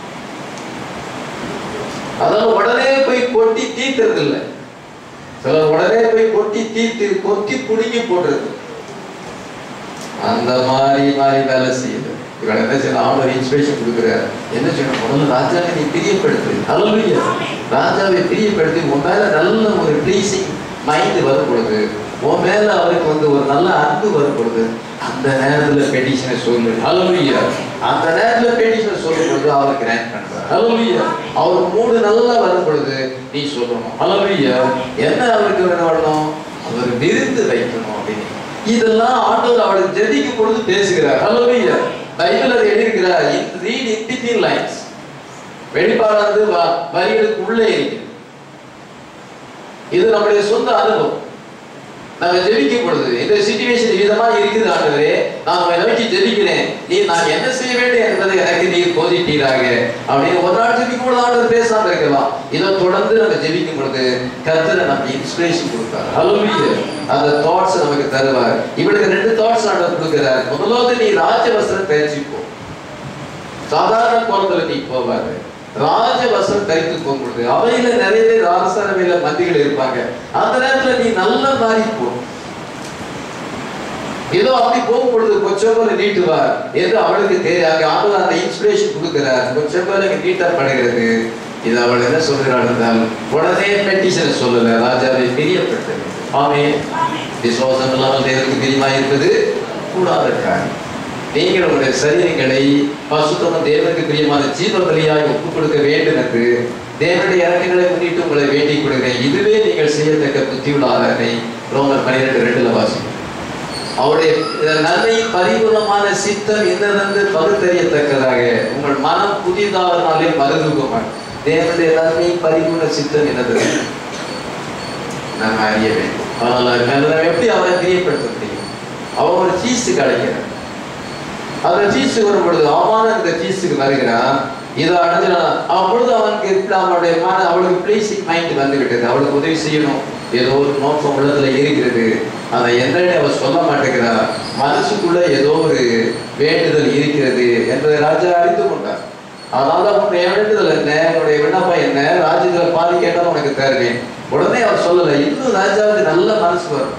அதெல்லாம் உடனே போய் கொட்டி தீர்த்துறது இல்லை சிலர் உடனே போய் கொட்டி தீர்த்து கொத்தி புடுங்கி போட்டுறது அந்த மாதிரி மாதிரி வேலை செய்யுது இவன் என்ன செய்யணும் ஆண்டவர் இன்ஸ்பிரேஷன் கொடுக்குறாரு என்ன செய்யணும் முதல்ல ராஜாவை நீ பிரியப்படுத்து அல்லையா ராஜாவை பிரியப்படுத்தி உன் மேல நல்ல ஒரு ப்ளீசிங் மைண்ட் வரும் பொழுது உன் மேல அவருக்கு வந்து ஒரு நல்ல அன்பு வரும் பொழுது அந்த நேரத்துல பெட்டிஷனை சொல்லு அல்லையா அந்த நேரத்துல பெட்டிஷனை சொல்லும் பொழுது அவர் கிராண்ட் பண்றார் அல்லையா அவர் மூடு நல்லா வரும் பொழுது நீ சொல்லணும் அல்லையா என்ன அவருக்கு என்ன வரணும் அவர் விருந்து வைக்கணும் அப்படின்னு இதெல்லாம் ஆண்டவர் அவளுக்கு ஜெபிக்கும் பொழுது பேசுகிறார் ஹalleluya பைபிள் அதை எழுதியிருக்கிறார் ரீட் இன் பிட்வீன் லைன்ஸ் வெளிப்பாடானது வ- வரிகளுக்கு உள்ளே இருக்கு இது நம்முடைய சொந்த அனுபவம் நாங்க ஜெபிக்கும் பொழுது இந்த சுச்சுவேஷன் விதமா இருக்குது ஆண்டவரே நான் உங்களை நோக்கி ஜெபிக்கிறேன் நீ நான் என்ன செய்ய வேண்டும் என்பதை எனக்கு நீ போதிட்டீராக அப்படின்னு ஒரு நாள் ஜெபிக்கும் பொழுது ஆண்டவர் பேசாம இருக்கலாம் இதை தொடர்ந்து நம்ம ஜெபிக்கும் பொழுது கர்த்தர் நமக்கு இன்ஸ்பிரேஷன் கொடுப்பார் ஹalleluya அந்த தாட்ஸ் நமக்கு தருவார் இவளுக்கு ரெண்டு தாட்ஸ் ஆண்டவர் கொடுக்கிறார் முதலாவது நீ ராஜவஸ்திரம் தரிச்சுக்கோ சாதாரண கோலத்துல நீ போவாரு ராஜவசம் தரித்து போகும்பொழுது அவையில நிறைய பேர் அரசரவையில மந்திகள் இருப்பாங்க அந்த நேரத்துல நீ நல்ல மாதிரி போ ஏதோ அப்படி போகும் பொழுது கொஞ்சம் போல நீட்டுவார் என்று அவளுக்கு தெரியாது ஆண்டவர் அந்த இன்ஸ்பிரேஷன் கொடுக்கிறார் கொஞ்சம் போல நீட்டப்படுகிறது இது அவள் என்ன சொல்கிறாள் என்றால் உடனே பெட்டிஷன் சொல்லல ராஜாவை பிரியப்பட்டது ஆமே விசுவாசம் இல்லாமல் தேவனுக்கு பிரியமா இருப்பது கூடாத காரியம் நீங்கள் உங்களுடைய சரீரங்களை பசுத்தமும் தேவனுக்கு பிரியமான ஜீவ பலியாய் ஒப்புக் கொடுக்க வேண்டும் என்று தேவனுடைய இறக்கங்களை முன்னிட்டு உங்களை வேண்டிக் கொடுக்கிறேன் இதுவே நீங்கள் செய்யத்தக்க புத்தியுள்ள ஆராதனை ரோமர் பன்னிரெண்டு ரெண்டுல வாசிக்கும் அவருடைய நன்மையின் பரிபூர்ணமான சித்தம் என்னதென்று பகுத்தறியத்தக்கதாக உங்கள் மனம் புதிதானாலே மருதுகுமார் தேவனுடைய நன்மையின் பரிபூர்ண சித்தம் என்னது நம்ம அறிய வேண்டும் ஆனால் நம்ம எப்படி அவரை பிரியப்படுத்த முடியும் அவன் ஒரு சீஸுக்கு அழைக்கிறான் அந்த சீஸு வரும் பொழுது அவமான இந்த சீஸுக்கு வருகிறான் இதை அடைஞ்சிடான் அப்பொழுது அவனுக்கு இப்படி அவனுடைய மன அவளுக்கு பிளீசிங் மைண்ட் வந்து விட்டது அவளுக்கு உதவி செய்யணும் ஏதோ ஒரு நோக்கம் உள்ளத்துல இருக்கிறது அதை என்னன்னு அவள் சொல்ல மாட்டேங்கிறா மனசுக்குள்ள ஏதோ ஒரு வேண்டுதல் இருக்கிறது என்பதை ராஜா அறிந்து கொண்டார் அதனால உன்னுடைய வேண்டுதல் என்ன உன்னுடைய விண்ணப்பம் என்ன ராஜ்யத்துல பாதி கேட்டால் உனக்கு தருவேன் உடனே அவர் சொல்லல இன்னும் ராஜாவுக்கு நல்ல மனசு வரும்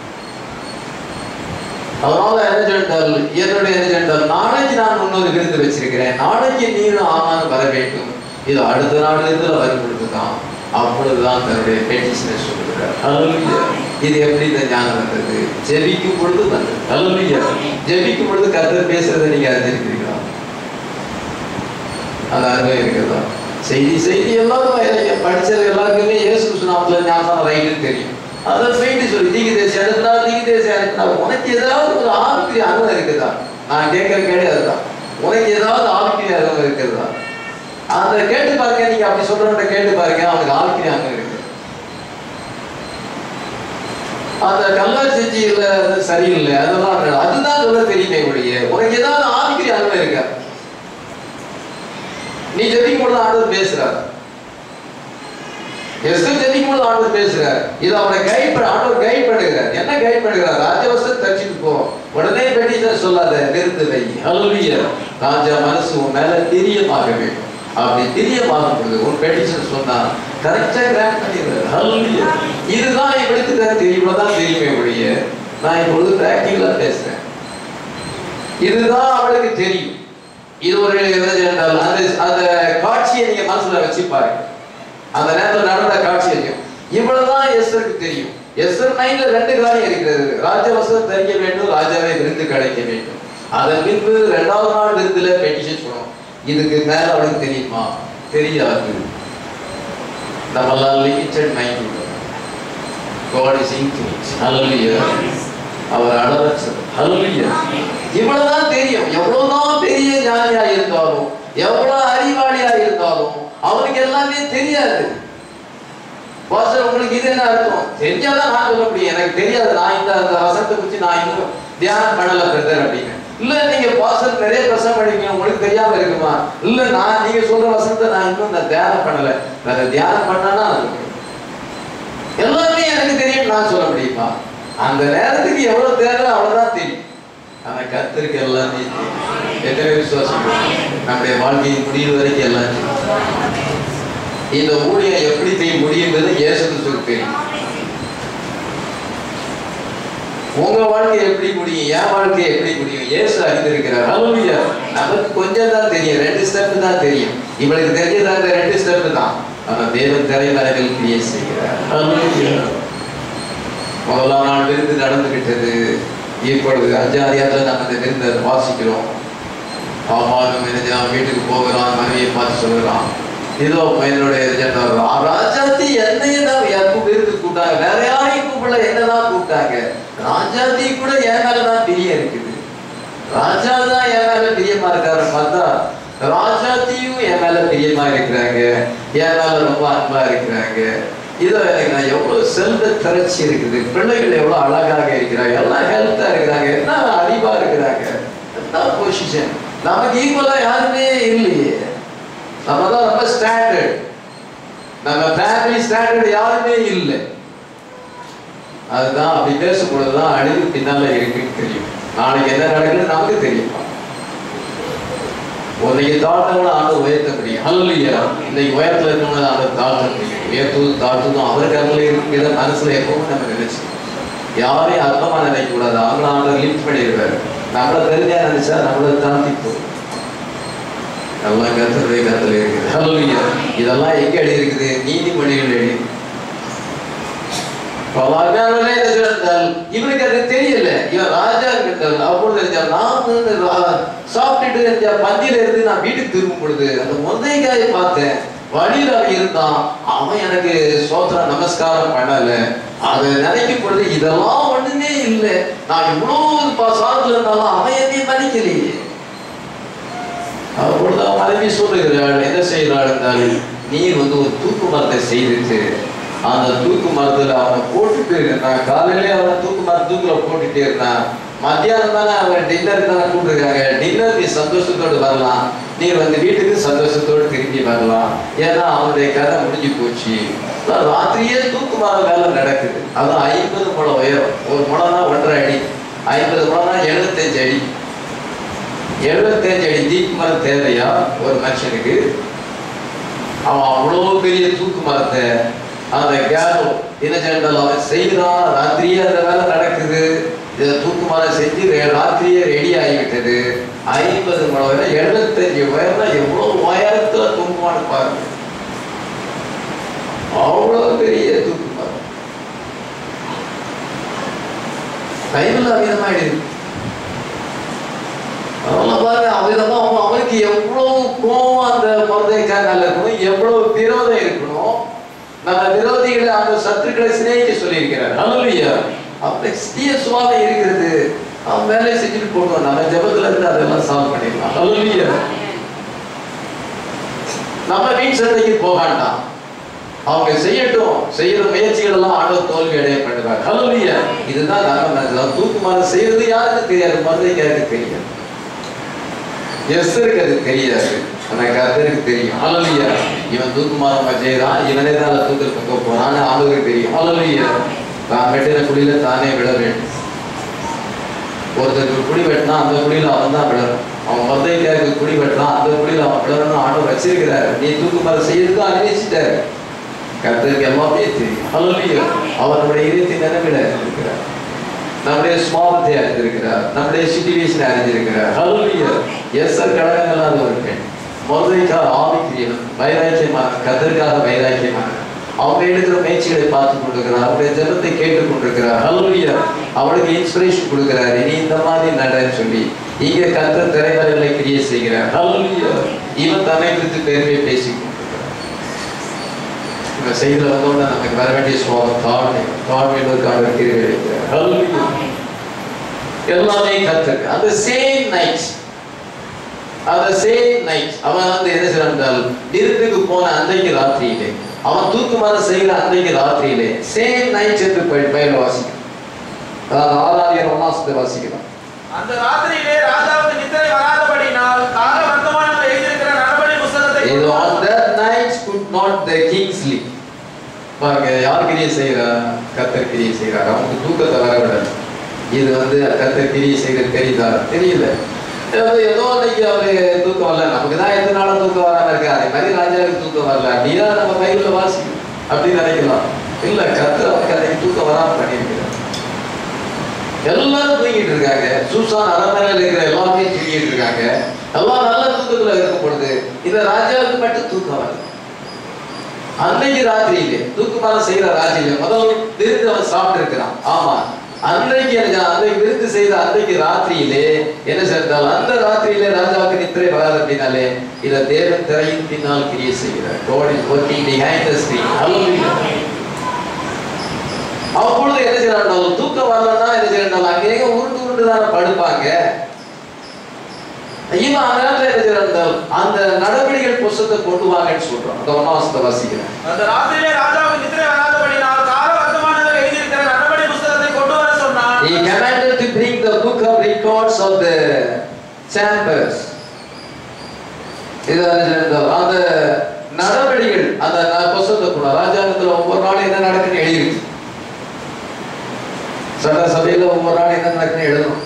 அதனால என்ன சொல்லிட்டால் என்னுடைய என்ன சொல்லிட்டால் நாளைக்கு நான் இன்னொரு விருந்து வச்சிருக்கிறேன் நாளைக்கு நீரும் ஆமான்னு வர வேண்டும் இது அடுத்த நாள் இருந்து வரும் பொழுதுதான் அப்பொழுதுதான் தன்னுடைய பெட்டிஷனை சொல்லுகிறார் Hallelujah. இது எப்படி இந்த ஞானம் வந்தது ஜெபிக்கும் பொழுது வந்தது Hallelujah. ஜெபிக்கும் பொழுது கர்த்தர் பேசுறதை நீங்க அறிஞ்சிருக்கிறீங்களா அந்த அனுபவம் இருக்கிறதா செய்தி செய்தி எல்லாரும் எனக்கு படிச்சது எல்லாருக்குமே இயேசு கிருஷ்ணாமத்துல ஞானம் ரைட்டுன்னு தெரியும் அதை போயிட்டு சொல்லி தீக்கு தேசி அனுப்பினா தீக்கு தேசி அனுப்பினா உனக்கு ஏதாவது ஒரு ஆவிக்குரிய அனுபவம் இருக்குதா நான் கேட்கிற கேள்வி அதுதான் உனக்கு ஏதாவது ஆவிக்குரிய அனுபவம் இருக்கிறதா அந்த கேட்டு பாருங்க நீங்க அப்படி சொல்றவங்க கேட்டு பாருங்க அவனுக்கு ஆவிக்குரிய அனுபவம் இருக்கு அந்த கல்லார் செஞ்சு இல்ல அது சரியில்லை அதெல்லாம் அது- அதுதான் சொல்ல தெரியுமே ஒழிய உனக்கு ஏதாவது ஆவிக்குரிய அனுபவம் இருக்கா நீ ஜெபிக்கும் பொழுது ஆண்டவர் பேசுறார் எஸ்தர் ஜெபிக்கும் பொழுது ஆண்டவர் பேசுறார் இது அவனை கைட் பண்ண ஆண்டவர் கைட் பண்ணுகிறார் என்ன கைட் பண்ணுகிறார் ராஜவசம் தச்சுட்டு போ உடனே பெட்டிஷன் சொல்லாத நிறுத்து வை ஹalleluya ராஜா மனசு உன் மேல பிரியமாக வேண்டும் அப்படி பிரியமாகும் பொழுது உன் பெட்டிஷன் சொன்னா கரெக்டா கிராண்ட் பண்ணிடுறாரு ஹalleluya இதுதான் இவளுக்கு தான் தெரியும் இவ்வளவுதான் தெரியுமே ஒழிய நான் இப்பொழுது பிராக்டிகலா பேசுறேன் இதுதான் அவளுக்கு தெரியும் இது ஒரு என்ன செய்யறால், அந்த அந்த காட்சியை நீங்க மனசுல வச்சு பாருங்க அந்த நேரத்தில் நடந்த காட்சி அறியும் இவ்வளவுதான் எஸ்தருக்கு தெரியும் எஸ்தர் மைண்ட்ல ரெண்டு காரியம் இருக்கிறது ராஜவசம் தரிக்க வேண்டும் ராஜாவை விருந்து கிடைக்க வேண்டும் அதன் பின்பு ரெண்டாவது நாள் விருந்துல பெட்டிஷன் சொல்லணும் இதுக்கு மேல அவளுக்கு தெரியுமா தெரியாது நம்மளால் லிமிட்டட் மைண்ட் உள்ளது God is infinite. Hallelujah. அவர் அளவற்றது Hallelujah. இவ்வளவுதான் தெரியும் எவ்வளவுதான் பெரிய ஞானியா இருந்தாலும் எவ்வளவு அறிவாளியா இருந்தாலும் அவனுக்கு எல்லாமே தெரியாது பாஸ்டர் உங்களுக்கு இது என்ன அர்த்தம் தெரிஞ்சாதான் நான் சொல்ல முடியும் எனக்கு தெரியாது நான் இந்த அந்த வசனத்தை குறித்து நான் இன்னும் தியானம் பண்ணல பிரதர் அப்படின்னு இல்ல நீங்க பாஸ்டர் நிறைய பிரசனம் படிப்பீங்க உங்களுக்கு தெரியாம இருக்குமா இல்ல நான் நீங்க சொல்ற வசனத்தை நான் இன்னும் நான் தியானம் பண்ணல அதை தியானம் பண்ணானா அது முடியும். எல்லாமே எனக்கு தெரியும் நான் சொல்ல முடியுமா அந்த நேரத்துக்கு எவ்வளவு தேவை அவ்வளவுதான் தெரியும் ஆனா கத்திருக்கு எல்லாமே தெரியும் எத்தனை விசுவாசம் நம்முடைய வாழ்க்கையின் முடிவு வரைக்கும் எல்லாம் தெரியும் இந்த ஊழியம் எப்படி போய் முடியுங்கிறது இயேசு கிறிஸ்துவுக்கு தெரியும் உங்க வாழ்க்கை எப்படி முடியும் என் வாழ்க்கை எப்படி முடியும் இயேசு அறிந்திருக்கிறார் ஹalleluya நமக்கு கொஞ்சம் தான் தெரியும் ரெண்டு ஸ்டெப் தான் தெரியும் இவளுக்கு தெரிஞ்சது அந்த ரெண்டு ஸ்டெப் தான் ஆனா தேவன் திரைமறைகள் கிரியை செய்கிறார் ஹalleluya முதலாம் நாள் விருந்து நடந்துகிட்டது இப்பொழுது அஞ்சாம் அதிகாரத்தில் நம்ம இந்த விருந்தை வாசிக்கிறோம் ஆமாலும் என்ன வீட்டுக்கு போகிறான் மனைவியை பார்த்து சொல்கிறான் இதோ என்னுடைய எஜெண்டா ராஜாத்தி என்னையே தான் யாருக்கும் விருந்து கூப்பிட்டாங்க வேற யாரையும் கூப்பிடல என்னதான் கூப்பிட்டாங்க ராஜாத்தி கூட என் மேலதான் பிரியம் இருக்குது ராஜா தான் என் மேல பிரியமா இருக்காரு பார்த்தா ராஜாத்தியும் என் மேல பிரியமா இருக்கிறாங்க என் மேல ரொம்ப அன்பா இருக்கிறாங்க இதோ எனக்கு நான் எவ்வளவு செல்வ திரட்சி இருக்குது பிள்ளைகள் எவ்வளவு அழகாக இருக்கிறாங்க எல்லாம் ஹெல்த்தா இருக்கிறாங்க என்ன அறிவா இருக்கிறாங்க என்ன பொசிஷன் நமக்கு ஈக்குவலா யாருமே இல்லையே நம்ம தான் ரொம்ப ஸ்டாண்டர்ட் நம்ம ஃபேமிலி ஸ்டாண்டர்ட் யாருமே இல்லை அதுதான் அப்படி பேசும்பொழுது தான் அழிவு பின்னால இருக்குன்னு தெரியும் நாளைக்கு என்ன நடக்குன்னு நமக்கு தெரியும் உன்னைக்கு தாழ்த்தவன ஆண்டு உயர்த்த முடியும் ஹல்லையா இன்னைக்கு உயரத்துல இருக்கவங்க ஆண்டு தாழ்த்த முடியும் உயர்த்துவதும் தாழ்த்துவதும் அவர் கருத்துல இருக்கிற மனசுல எப்பவும் நம்ம நினைச்சு யாரையும் அர்த்தமா நினைக்க கூடாது அவங்கள ஆண்டவர் லிஃப்ட் பண்ணிடுவாரு நம்மள தெரிஞ்சா நினைச்சா நம்மள தாழ்த்தி போகும் எல்லாம் கருத்துடைய கருத்துல இருக்குது ஹல்லையா இதெல்லாம் எங்க எழுதி இருக்குது நீதிமொழிகள் எழுதி பலாகாரனே இருந்தால் இவனுக்கு அது தெரியல இவன் ராஜா இருந்தால் அப்பொழுது தெரிஞ்சால் நான் வந்து ரா- சாப்பிட்டுட்டு இருந்த பந்தியில இருந்து நான் வீட்டுக்கு திரும்பும் பொழுது அந்த முந்தைக்காயை பார்த்தேன் வழியில் அவன் இருந்தான் அவன் எனக்கு சோத்திர நமஸ்காரம் பண்ணல அதை நினைக்கும் பொழுது இதெல்லாம் ஒண்ணுமே இல்லை நான் இவ்வளவு பா- சாதத்துல இருந்தாலும் அவன் என்னையும் மதிக்கலையே அப்பொழுது அவன் மனைவி சொல்லுகிறாள் என்ன செய்கிறாள் என்றால் நீ வந்து ஒரு தூக்கு மரத்தை செய்துட்டு அந்த தூக்கு மரத்துல அவனை போட்டுட்டு இருந்தான் காலையிலே அவனை தூக்கு மர தூக்குல போட்டுட்டே இருந்தான் மத்தியானம் தானே அவன் டின்னர் தானே கூப்பிட்டுருக்காங்க டின்னர் நீ சந்தோஷத்தோடு வரலாம் நீ வந்து வீட்டுக்கு சந்தோஷத்தோடு திரும்பி வரலாம் ஏன்னா அவனுடைய கதை முடிஞ்சு போச்சு அதான் ராத்திரியே தூக்கு மரம் வேலை நடக்குது அதுவும் ஐம்பது முழம் உயரம் ஒரு முழம்னா ஒன்றரை அடி ஐம்பது முழம்னா எழுபத்தஞ்சு அடி எழுபத்தஞ்சு அடி தீக்கு மரம் தேவையா ஒரு மனுஷனுக்கு அவன் அவ்வளோ பெரிய தூக்கு மரத்தை அந்த கேலோ என்ன சென்றால் அவன் செய்கிறான் ராத்திரியே அந்த வேலை நடக்குது இதை தூக்கு மரம் செஞ்சு ரெ- ராத்திரியே ரெடி ஆகிவிட்டது ஐம்பது மணி உயரம் எழுபத்தஞ்சு உயரம் எவ்வளோ உயரத்துல தூங்குவான்னு பாருங்க அவ்வளோ பெரிய தூக்கு மரம் பைபிள் அவிதமா இருக்கு அதெல்லாம் பாருங்க அவ்விதமா அவன் அவனுக்கு எவ்வளவு கோவம் அந்த மருதைக்காய் மேல இருக்கணும் எவ்வளவு விரோதம் இருக்கணும் நம்ம விரோதிகளை அந்த சத்துக்களை சிநேகிக்க சொல்லியிருக்கிறார் அல்லையா அப்படி தீய சுவாமி இருக்கிறது அவன் வேலையை செஞ்சுட்டு போடுவான் நம்ம ஜெபத்துல இருந்து அதெல்லாம் சால்வ் பண்ணிடலாம் அல்லையா நம்ம வீண் சண்டைக்கு போக வேண்டாம் அவங்க செய்யட்டும் செய்யற முயற்சிகள் எல்லாம் ஆண்டவர் தோல்வி அடைய பண்ணுவார் கல்விய இதுதான் நம்ம நினைச்சோம் தூக்கு மரம் செய்யறது யாருக்கு தெரியாது மருதைக்காருக்கு தெரியாது எஸ்தருக்கு அது தெரியாது ஆனா கர்த்தருக்கு தெரியும் அலலியா இவன் தூக்கு மாறமா செய்யறான் இவனே தான் அதை தூக்கில் பக்க போறான்னு அவனுக்கு தெரியும் அலலியா தான் வெட்டின குழியில தானே விழ வேண்டும் ஒருத்தருக்கு குழி வெட்டினா அந்த குழியில அவன் தான் விழணும் அவன் மொத்தைக்காருக்கு குழி வெட்டினா அந்த குழியில அவன் விழணும் ஆண்டவர் வச்சிருக்கிறாரு நீ தூக்கு மரம் செய்யறதுக்கு அனுமதிச்சிட்டாரு கர்த்தருக்கு எல்லாமே தெரியும் அலலியா அவனுடைய இதயத்தின் நினைவில இருக்கிறார் நம்முடைய சுவாபத்தை அறிந்திருக்கிறார் நம்முடைய சிச்சுவேஷனை அறிந்திருக்கிறார் ஹalleluya எஸ்ஆர் கடகங்களாத ஒரு பெண் மொர்தைக்கா ஆவிக்குரியவன் வைராக்கியமான கதற்காக வைராக்கியமான அவங்க எடுக்கிற முயற்சிகளை பார்த்து கொண்டிருக்கிறார் அவருடைய ஜெபத்தை கேட்டுக் கொண்டிருக்கிறார் ஹல்லுயா அவளுக்கு இன்ஸ்பிரேஷன் கொடுக்கிறார் இனி இந்த மாதிரி நடன்னு சொல்லி இங்க கத்தர் திரைமறைகளை கிரியை செய்கிறார் ஹல்லுயா இவன் தன்னை குறித்து பெருமையை பேசி கொண்டிருக்கிறார் இந்த செய்தியில் வந்தோடனே நமக்கு வர வேண்டிய சுவாபம் தாழ்மை தாழ்மையிலுக்கான கிரியை வைக்கிறார் ஹல்லுயா எல்லாமே கத்துருக்கு அந்த சேம் நைட் அந்த சேம் நைட் அவன் வந்து என்ன செய்யறால் விருந்துக்கு போன அன்றைக்கு ராத்திரியிலே அவன் தூக்குமாற செய்கிற அன்றைக்கு ராத்திரியிலே சேம் நைட் என்று பய- பயில வாசிக்கிறான் அதாவது ஆறாயிரம் ஒன்னாசத்தை வாசிக்கிறான் அந்த ராத்திரியிலே ராஜாவுக்கு நித்திரை வராதபடினால் கால வர்த்தமானங்கள் எழுதியிருக்கிற நடபடி புஸ்தகத்தை இது கொண்டு on வா. that night could not the king sleep பாருங்க யார் கிரியை செய்கிறா கத்தர் கிரியை செய்கிறார் அவனுக்கு தூக்கத்தை வர விடாது இது வந்து கத்தர் கிரியை செய்கிறது தெரியுதா தெரியல ஏதோ ஏதோ அன்னைக்கு அவரு தூக்கம் வரல நமக்கு தான் எத்தனை நாளும் தூக்கம் வராம இருக்கு அதே மாதிரி ராஜாவுக்கு தூக்கம் வரல நீதான் நம்ம பைபிள்ல வாசிக்கணும் அப்படின்னு நினைக்கலாம் இல்ல கத்தர் அவருக்கு அன்னைக்கு தூக்கம் வராம பண்ணியிருக்கிறார் எல்லாரும் தூங்கிட்டு இருக்காங்க சூசான் அரண்மனையில் இருக்கிற எல்லாத்தையும் தூங்கிட்டு இருக்காங்க எல்லாம் நல்ல தூக்கத்துல இருக்கும் பொழுது இந்த ராஜாவுக்கு மட்டும் தூக்கம் வருது அன்னைக்கு ராத்திரியிலே தூக்கமான செய்யற ராஜியில முதல் விருந்து அவன் சாப்பிட்டு இருக்கிறான் ஆமா அன்றைக்கு எனக்கு அன்றைக்கு விருந்து செய்த அன்றைக்கு ராத்திரியிலே என்ன செய்தால் அந்த ராத்திரியிலே ராஜாவுக்கு நித்திரை வராது அப்படின்னாலே இத தேவன் திரையின் பின்னால் கிரியை செய்கிறார் God is working behind the screen Hallelujah. அப்பொழுது என்ன செய்யறாங்க தூக்கம் வரலன்னா என்ன செய்யறாங்க அங்கேயே உருண்டு உருண்டு தானே படுப்பாங்க இவன் அந்த நேரத்துல என்ன செய்யறாங்க அந்த நடவடிக்கைகள் புஸ்தத்தை கொண்டு வாங்கன்னு சொல்றான் அந்த ஒன்னாவசத்தை வாசிக்கிறேன் அந்த ராத்திரியிலே ராஜாவுக்கு நித்திரை வராதபடினால் கால வர்த்தமானங்கள் எழுதியிருக்கிற நடபடி புஸ்தகத்தை கொண்டு வர சொன்னான் He commanded to bring the book of records of the chambers. இது என்ன செய்யறாங்க? அந்த நடவடிக்கைகள் அந்த ந- புஸ்தகத்தை கூட ராஜாங்கத்துல ஒவ்வொரு நாளும் என்ன நடக்குன்னு எழுதிருக்கு சட்ட சபையில ஒவ்வொரு நாளும் என்ன நடக்குன்னு எழுதணும்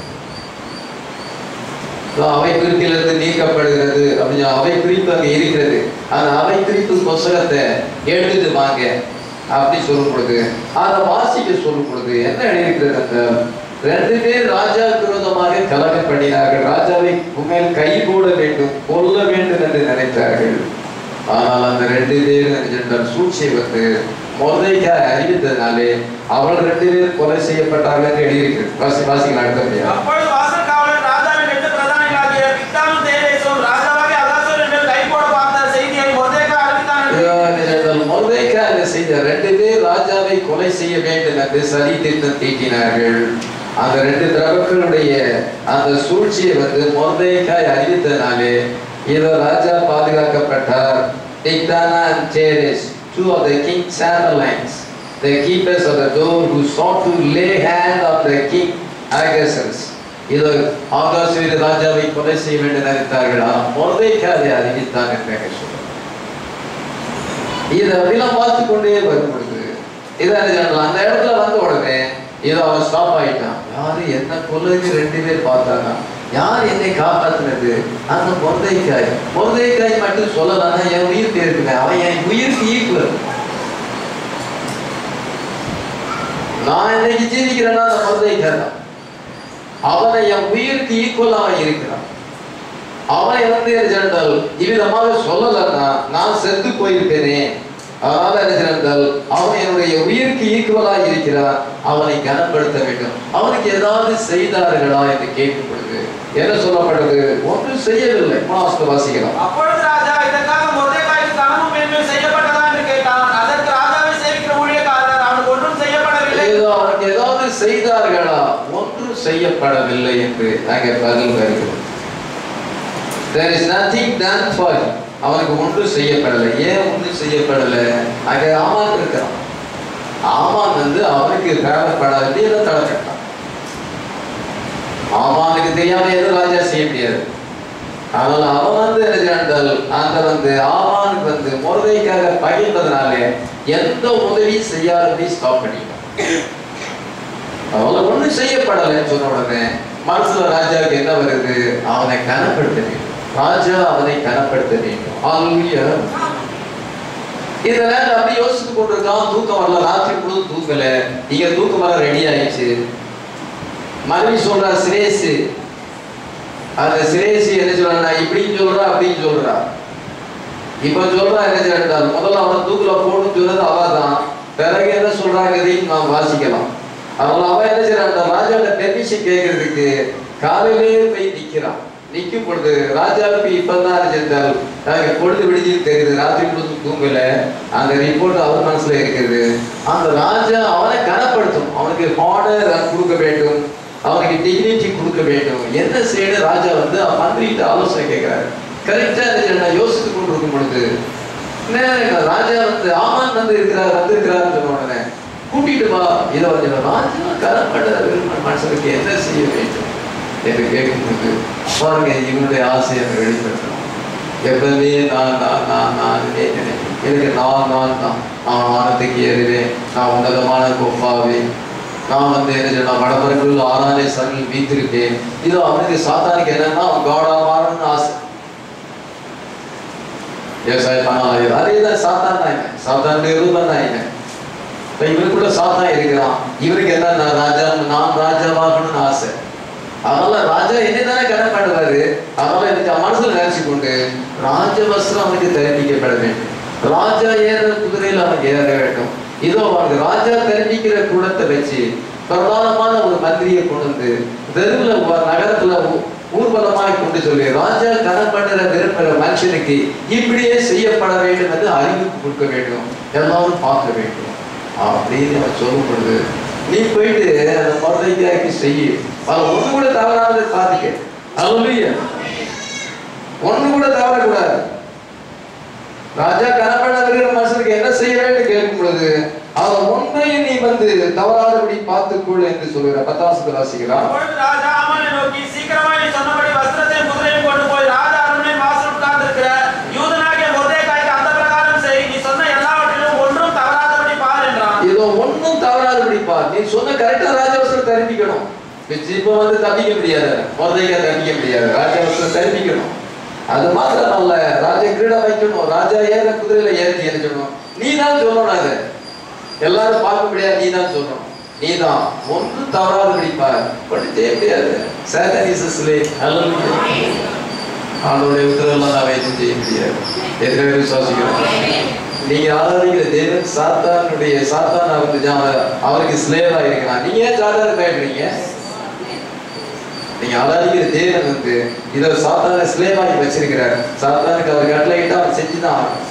இதோ அவை குறிப்பிலிருந்து நீக்கப்படுகிறது அப்படின்னு அவை குறிப்பு அங்க இருக்கிறது அந்த அவை குறிப்பு புஸ்தகத்தை எடுத்துட்டு வாங்க அப்படி சொல்லும் பொழுது அதை வாசிக்க சொல்லும் பொழுது என்ன எழுதியிருக்கிறது அந்த ரெண்டு பேர் ராஜா விரோதமாக கலகம் பண்ணினார்கள் ராஜாவை உண்மையில் கை போட வேண்டும் கொல்ல வேண்டும் என்று நினைத்தார்கள் ஆனால் அந்த ரெண்டு பேர் என்றால் சூழ்ச்சியை வந்து மொர்தைக்காய் அறிவித்ததினாலே அவள் ரெண்டு பேர் கொலை செய்யப்பட்டார்கள் என்று எழுதியிருக்கு வாசி வாசிக்கலாம் அடுத்தபடியா அப்பொழுது வாசல் காவலன் ராஜாவின் ரெண்டு பிரதானிகளாகிய பிக்தானும் தேரேசும் ராஜாவாகிய அகாசுவர் என்று கை போட பார்த்த செய்தியை மொர்தேக்காய் அறிவித்தான் என்று மொர்தேக்காய் என்ன செய்த ரெண்டு பேர் ராஜாவை கொலை செய்ய வேண்டும் என்று சதி திட்டம் தீட்டினார்கள் அந்த ரெண்டு பிரபுக்களுடைய அந்த சூழ்ச்சியை வந்து மொர்தேக்காய் அறிவித்தனாலே இதோ ராஜா பாதுகாக்கப்பட்டார் Bigdana and Teres, two of the king's satellites, the keepers of the door who sought to lay hand on the king Agasus. இதோ ஆகாசுவீர ராஜாவை கொலை செய்ய வேண்டும் நினைத்தார்கள் ஆனால் மொர்தேக்காய் அதை அறிவித்தான் என்று அங்கே சொல்றார். இதை அப்படிலாம் பார்த்து கொண்டே வரும் பொழுது இதை அறிஞர்கள் அந்த இடத்துல வந்த உடனே இதோ அவன் ஸ்டாப் ஆயிட்டான் யாரு என்ன கொல்லுங்க ரெண்டு பேர் பார்த்தாங்க யார் என்னை காப்பாத்துனது அந்த பொந்தைக்காய் பொந்தைக்காய் மட்டும் சொல்லலாம்னா என் உயிர் இருக்குங்க அவன் என் உயிருக்கு ஈக்குவல் நான் இன்னைக்கு ஜீவிக்கிறேன்னா அந்த பொந்தைக்காய் தான் அவனை என் உயிருக்கு ஈக்குவலாக இருக்கிறான் அவனை வந்து என்ன செய்தால் இவ்விதமாக சொல்லலன்னா நான் செத்து போயிருப்பேனே அதனால என்ன செய்தால் அவன் என்னுடைய உயிருக்கு ஈக்குவலா இருக்கிறான் அவனை கனப்படுத்த வேண்டும் அவனுக்கு ஏதாவது செய்தார்களா என்று கேட்கும் பொழுது என்ன சொல்லப்பட்டது ஒன்றும் செய்யவில்லை மாஸ்டர் வாசிக்கலாம் அப்பொழுது ராஜா இதற்காக மொர்தேக்காய்க்கு கனமும் மேன்மையும் செய்யப்பட்டதா என்று கேட்டான் அதற்கு ராஜாவை சேவிக்கிற ஊழியக்காரர் அவனுக்கு ஒன்றும் செய்யப்படவில்லை ஏதோ அவனுக்கு ஏதாவது செய்தார்களா ஒன்றும் செய்யப்படவில்லை என்று அங்கே பதில் வருகிறது there is nothing done for him அவனுக்கு ஒன்றும் செய்யப்படலை ஏன் ஒன்றும் செய்யப்படலை அங்கே ஆமான் இருக்கிறான் ஆமான் வந்து அவனுக்கு தேவைப்படாது ஏதோ தடக்கட்டான் ஆமானுக்கு தெரியாம எதுவும் ராஜா செய்ய முடியாது அதனால அவன் வந்து என்ன செய்தால் அந்த வந்து ஆமானுக்கு வந்து முருகைக்காக பகிர்ந்ததுனாலே எந்த உதவியும் செய்யாதபடி ஸ்டாப் பண்ணிட்டான் அவளை ஒண்ணும் செய்யப்படலைன்னு சொன்ன உடனே மனசுல ராஜாவுக்கு என்ன வருது அவனை கனப்படுத்த வேண்டும் ராஜா அவனை கனப்படுத்த வேண்டும் Hallelujah. இதெல்லாம் அப்படி யோசித்து கொண்டிருக்கான் தூக்கம் வரல ராத்திரி முழுவதும் தூக்கல இங்க தூக்கம் வர ரெடி ஆயிடுச்சு மனைவி சொல்றா சிரேசு அந்த சிரேசு என்ன சொல்றா இப்படின்னு சொல்றா அப்படின்னு சொல்றா இப்ப சொல்றா என்ன செய்யறாரு முதல்ல அவனை தூக்குல போடணும்னு சொன்னது அவ தான் பிறகு என்ன சொல்றாங்கிறதையும் நாம் வாசிக்கலாம் அதனால அவன் என்ன செய்யறான் ராஜாவோட பெர்மிஷன் கேட்கறதுக்கு காலையிலேயே போய் நிக்கிறான் நிக்கும் பொழுது ராஜாவுக்கு இப்பதான் அறிஞ்சிருந்தால் எனக்கு பொழுது விடிஞ்சு தெரியுது ராத்திரி பொழுது தூங்கல அந்த ரிப்போர்ட் அவர் மனசுல இருக்குது அந்த ராஜா அவனை கனப்படுத்தும் அவனுக்கு ஆர்டர் கொடுக்க வேண்டும் அவனுக்கு டிக்னிட்டி கொடுக்க வேண்டும் என்ன செய்யணும் ராஜா வந்து அவன் மந்திரிகிட்ட ஆலோசனை கேட்கிறாரு கரெக்டா நான் யோசித்து கொண்டு இருக்கும் பொழுது நேரம் ராஜா வந்து ஆமான் வந்து இருக்கிறார் வந்திருக்கிறாருன்னு சொன்ன உடனே கூட்டிட்டு வா இதை வந்து ராஜா கரப்பட மனுஷனுக்கு என்ன செய்ய வேண்டும் என்று கேட்கும்போது பாருங்க இவனுடைய ஆசையை நம்ம வெளிப்படுத்தணும் எப்பவுமே நான் நான் நான் நான் நினைக்கிறேன் எனக்கு நான் நான் தான் நான் வானத்துக்கு ஏறுவேன் நான் உன்னதமான கொப்பாவேன் நான் வந்து என்ன சொன்னா வடபரப்பில் ஆறாலே சனில் வீத்திருப்பேன் இதோ அவனுக்கு சாத்தானுக்கு என்னன்னா அவன் காடா மாறணும்னு ஆசை விவசாயம் பண்ணலாம் அதே தான் சாத்தான் தான் இவன். சாத்தானுடைய ரூபம் தான் இவன். இப்ப இவனுக்குள்ள சாத்தான் இருக்கிறான் இவருக்கு என்ன நான் ராஜா நான் ராஜாவாகணும்னு ஆசை அதனால ராஜா என்ன தானே கடன் பண்ணுவாரு அதனால எனக்கு மனசுல நினைச்சு கொண்டு ராஜ வஸ்திரம் அவனுக்கு தெரிவிக்கப்பட வேண்டும் ராஜா ஏற குதிரையில் அவனுக்கு ஏற வேண்டும் இதோ அவனுக்கு ராஜா தெரிவிக்கிற குடத்தை வச்சு பிரதானமான ஒரு மந்திரியை கொண்டு வந்து தெருவில் நகரத்துல ஊ- ஊர்வலமாய் கொண்டு சொல்லி ராஜா கடன் பண்ணுற விரும்புகிற மனுஷனுக்கு இப்படியே செய்யப்பட வேண்டும் என்று அறிவிப்பு கொடுக்க வேண்டும் எல்லாரும் பார்க்க வேண்டும் அப்படின்னு அவன் சொல்லும் பொழுது நீ போயிட்டு அந்த மருதைக்காக்கி செய்ய அவன் ஒண்ணு கூட தவறானதை பார்த்துக்க அல்லையா ஒண்ணு கூட தவறக்கூடாது ராஜா கனப்பண்ண வருகிற மனுஷனுக்கு என்ன செய்ய வேண்டும் கேட்கும் பொழுது அவன் ஒன்றையும் நீ வந்து தவறாதபடி பார்த்துக்கொள் என்று சொல்லுகிற பத்தாசத்தை வாசிக்கிறான் அப்பொழுது ராஜா ஆமானை நோக்கி சீக்கிரமாய் நீ சொன்னபடி வஸ்திரத்தையும் குதிரையும் கொண்டு போய் ராஜா அரண்மனை வாசல் உட்கார்ந்திருக்கிற யூதனாகிய மொர்தேகாய்க்கு அந்த பிரகாரம் செய் நீ சொன்ன எல்லாவற்றிலும் ஒன்றும் தவறாதபடி பார் என்றான் இதோ ஒண்ணும் தவறாதபடி பார் நீ சொன்ன கரெக்டா ராஜவசரம் தெரிவிக்கணும் இப்ப வந்து தப்பிக்க முடியாது மொதலைக்கா தப்பிக்க முடியாது ராஜவசரம் தெரிவிக்கணும் அது மாத்திரம் அல்ல ராஜ கிரீடம் வைக்கணும் ராஜா ஏற குதிரையில ஏறி சொல்லணும் நீ தான் சொல்லணும் அது எல்லாரும் பார்க்க முடியாது நீ தான் சொல்லணும் நீ தான் ஒன்றும் தவறாதபடி பார் ஒன்றும் செய்ய முடியாது சேட்டனிசஸ்லே ஆண்டோடைய உத்தரவெல்லாம் நான் வைத்து செய்ய முடியாது ஏற்கனவே விசுவாசிக்கிறோம் நீங்க ஆராதிக்கிற தேவன் சாத்தானுடைய சாத்தான் வந்து ஜா- அவருக்கு ஸ்லேவா இருக்கிறான் நீங்க ஏன் சாத்தான பயப்படுறீங்க நீங்க ஆராதிக்கிற தேவன் வந்து இதை சாத்தான ஸ்லேவாகி வச்சிருக்கிறார் சாத்தானுக்கு அவர் கட்டளையிட்டு அவன் செஞ்சுதான் ஆகணும்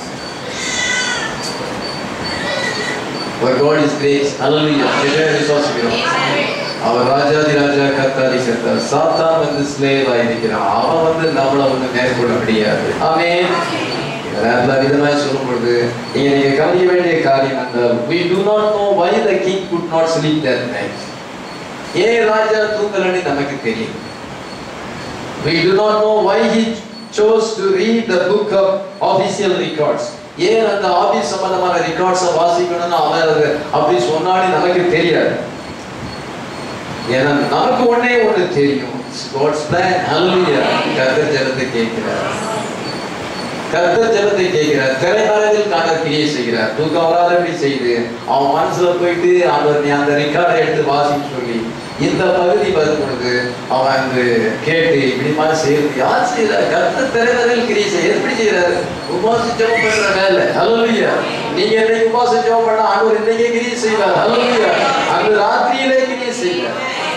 But God is great. Hallelujah. எத்தனை விசுவாசிக்கிறோம் அவர் ராஜாதி ராஜா கர்த்தாதி கர்த்தர் சாத்தான் வந்து ஸ்லேவ் ஆயிருக்கிறான் அவன் வந்து நம்மளை வந்து மேற்கொள்ள முடியாது ஆமென் இந்த நேரத்துல விதமாய் சொல்லும் பொழுது நீங்க நீங்க கவனிக்க வேண்டிய காரியம் என்றால் we do not know why the king could not sleep that night ஏன் ராஜா தூங்கலன்னு நமக்கு தெரியும் we do not know why he chose to read the book of official records ஏன் அந்த ஆபீஸ் சம்பந்தமான ரெக்கார்ட்ஸை வாசிக்கணும்னு அவன் அது அப்படி சொன்னான்னு நமக்கு தெரியாது ஏன்னா நமக்கு ஒண்ணே ஒண்ணு தெரியும் காட்ஸ் பிளான் ஹalleluya கர்த்தர் ஜெபத்தை கேட்கிறார் கர்த்தர் ஜெபத்தை கேட்கிறார் திரைமறைவில் காண கிரியை செய்கிறார் தூக்கம் வராதபடி செய்து அவன் மனசுல போயிட்டு அவர் நீ அந்த ரெக்கார்டை எடுத்து வாசிக்க சொல்லி இந்த பகுதி வரும் பொழுது அவன் வந்து கேட்டு இப்படிமா செய்யறது யார் செய்யறார் கர்த்தர் திரைமறைவில் கிரியை செய்ய எப்படி செய்யறாரு உபாச ஜெபம் பண்ற வேலை ஹalleluya நீங்க என்னைக்கு உபாச ஜெபம் பண்ணா ஆண்டவர் இன்னைக்கே கிரியை செய்வார் ஹalleluya அந்த ராத்திரியிலே கிரியை செய்வார்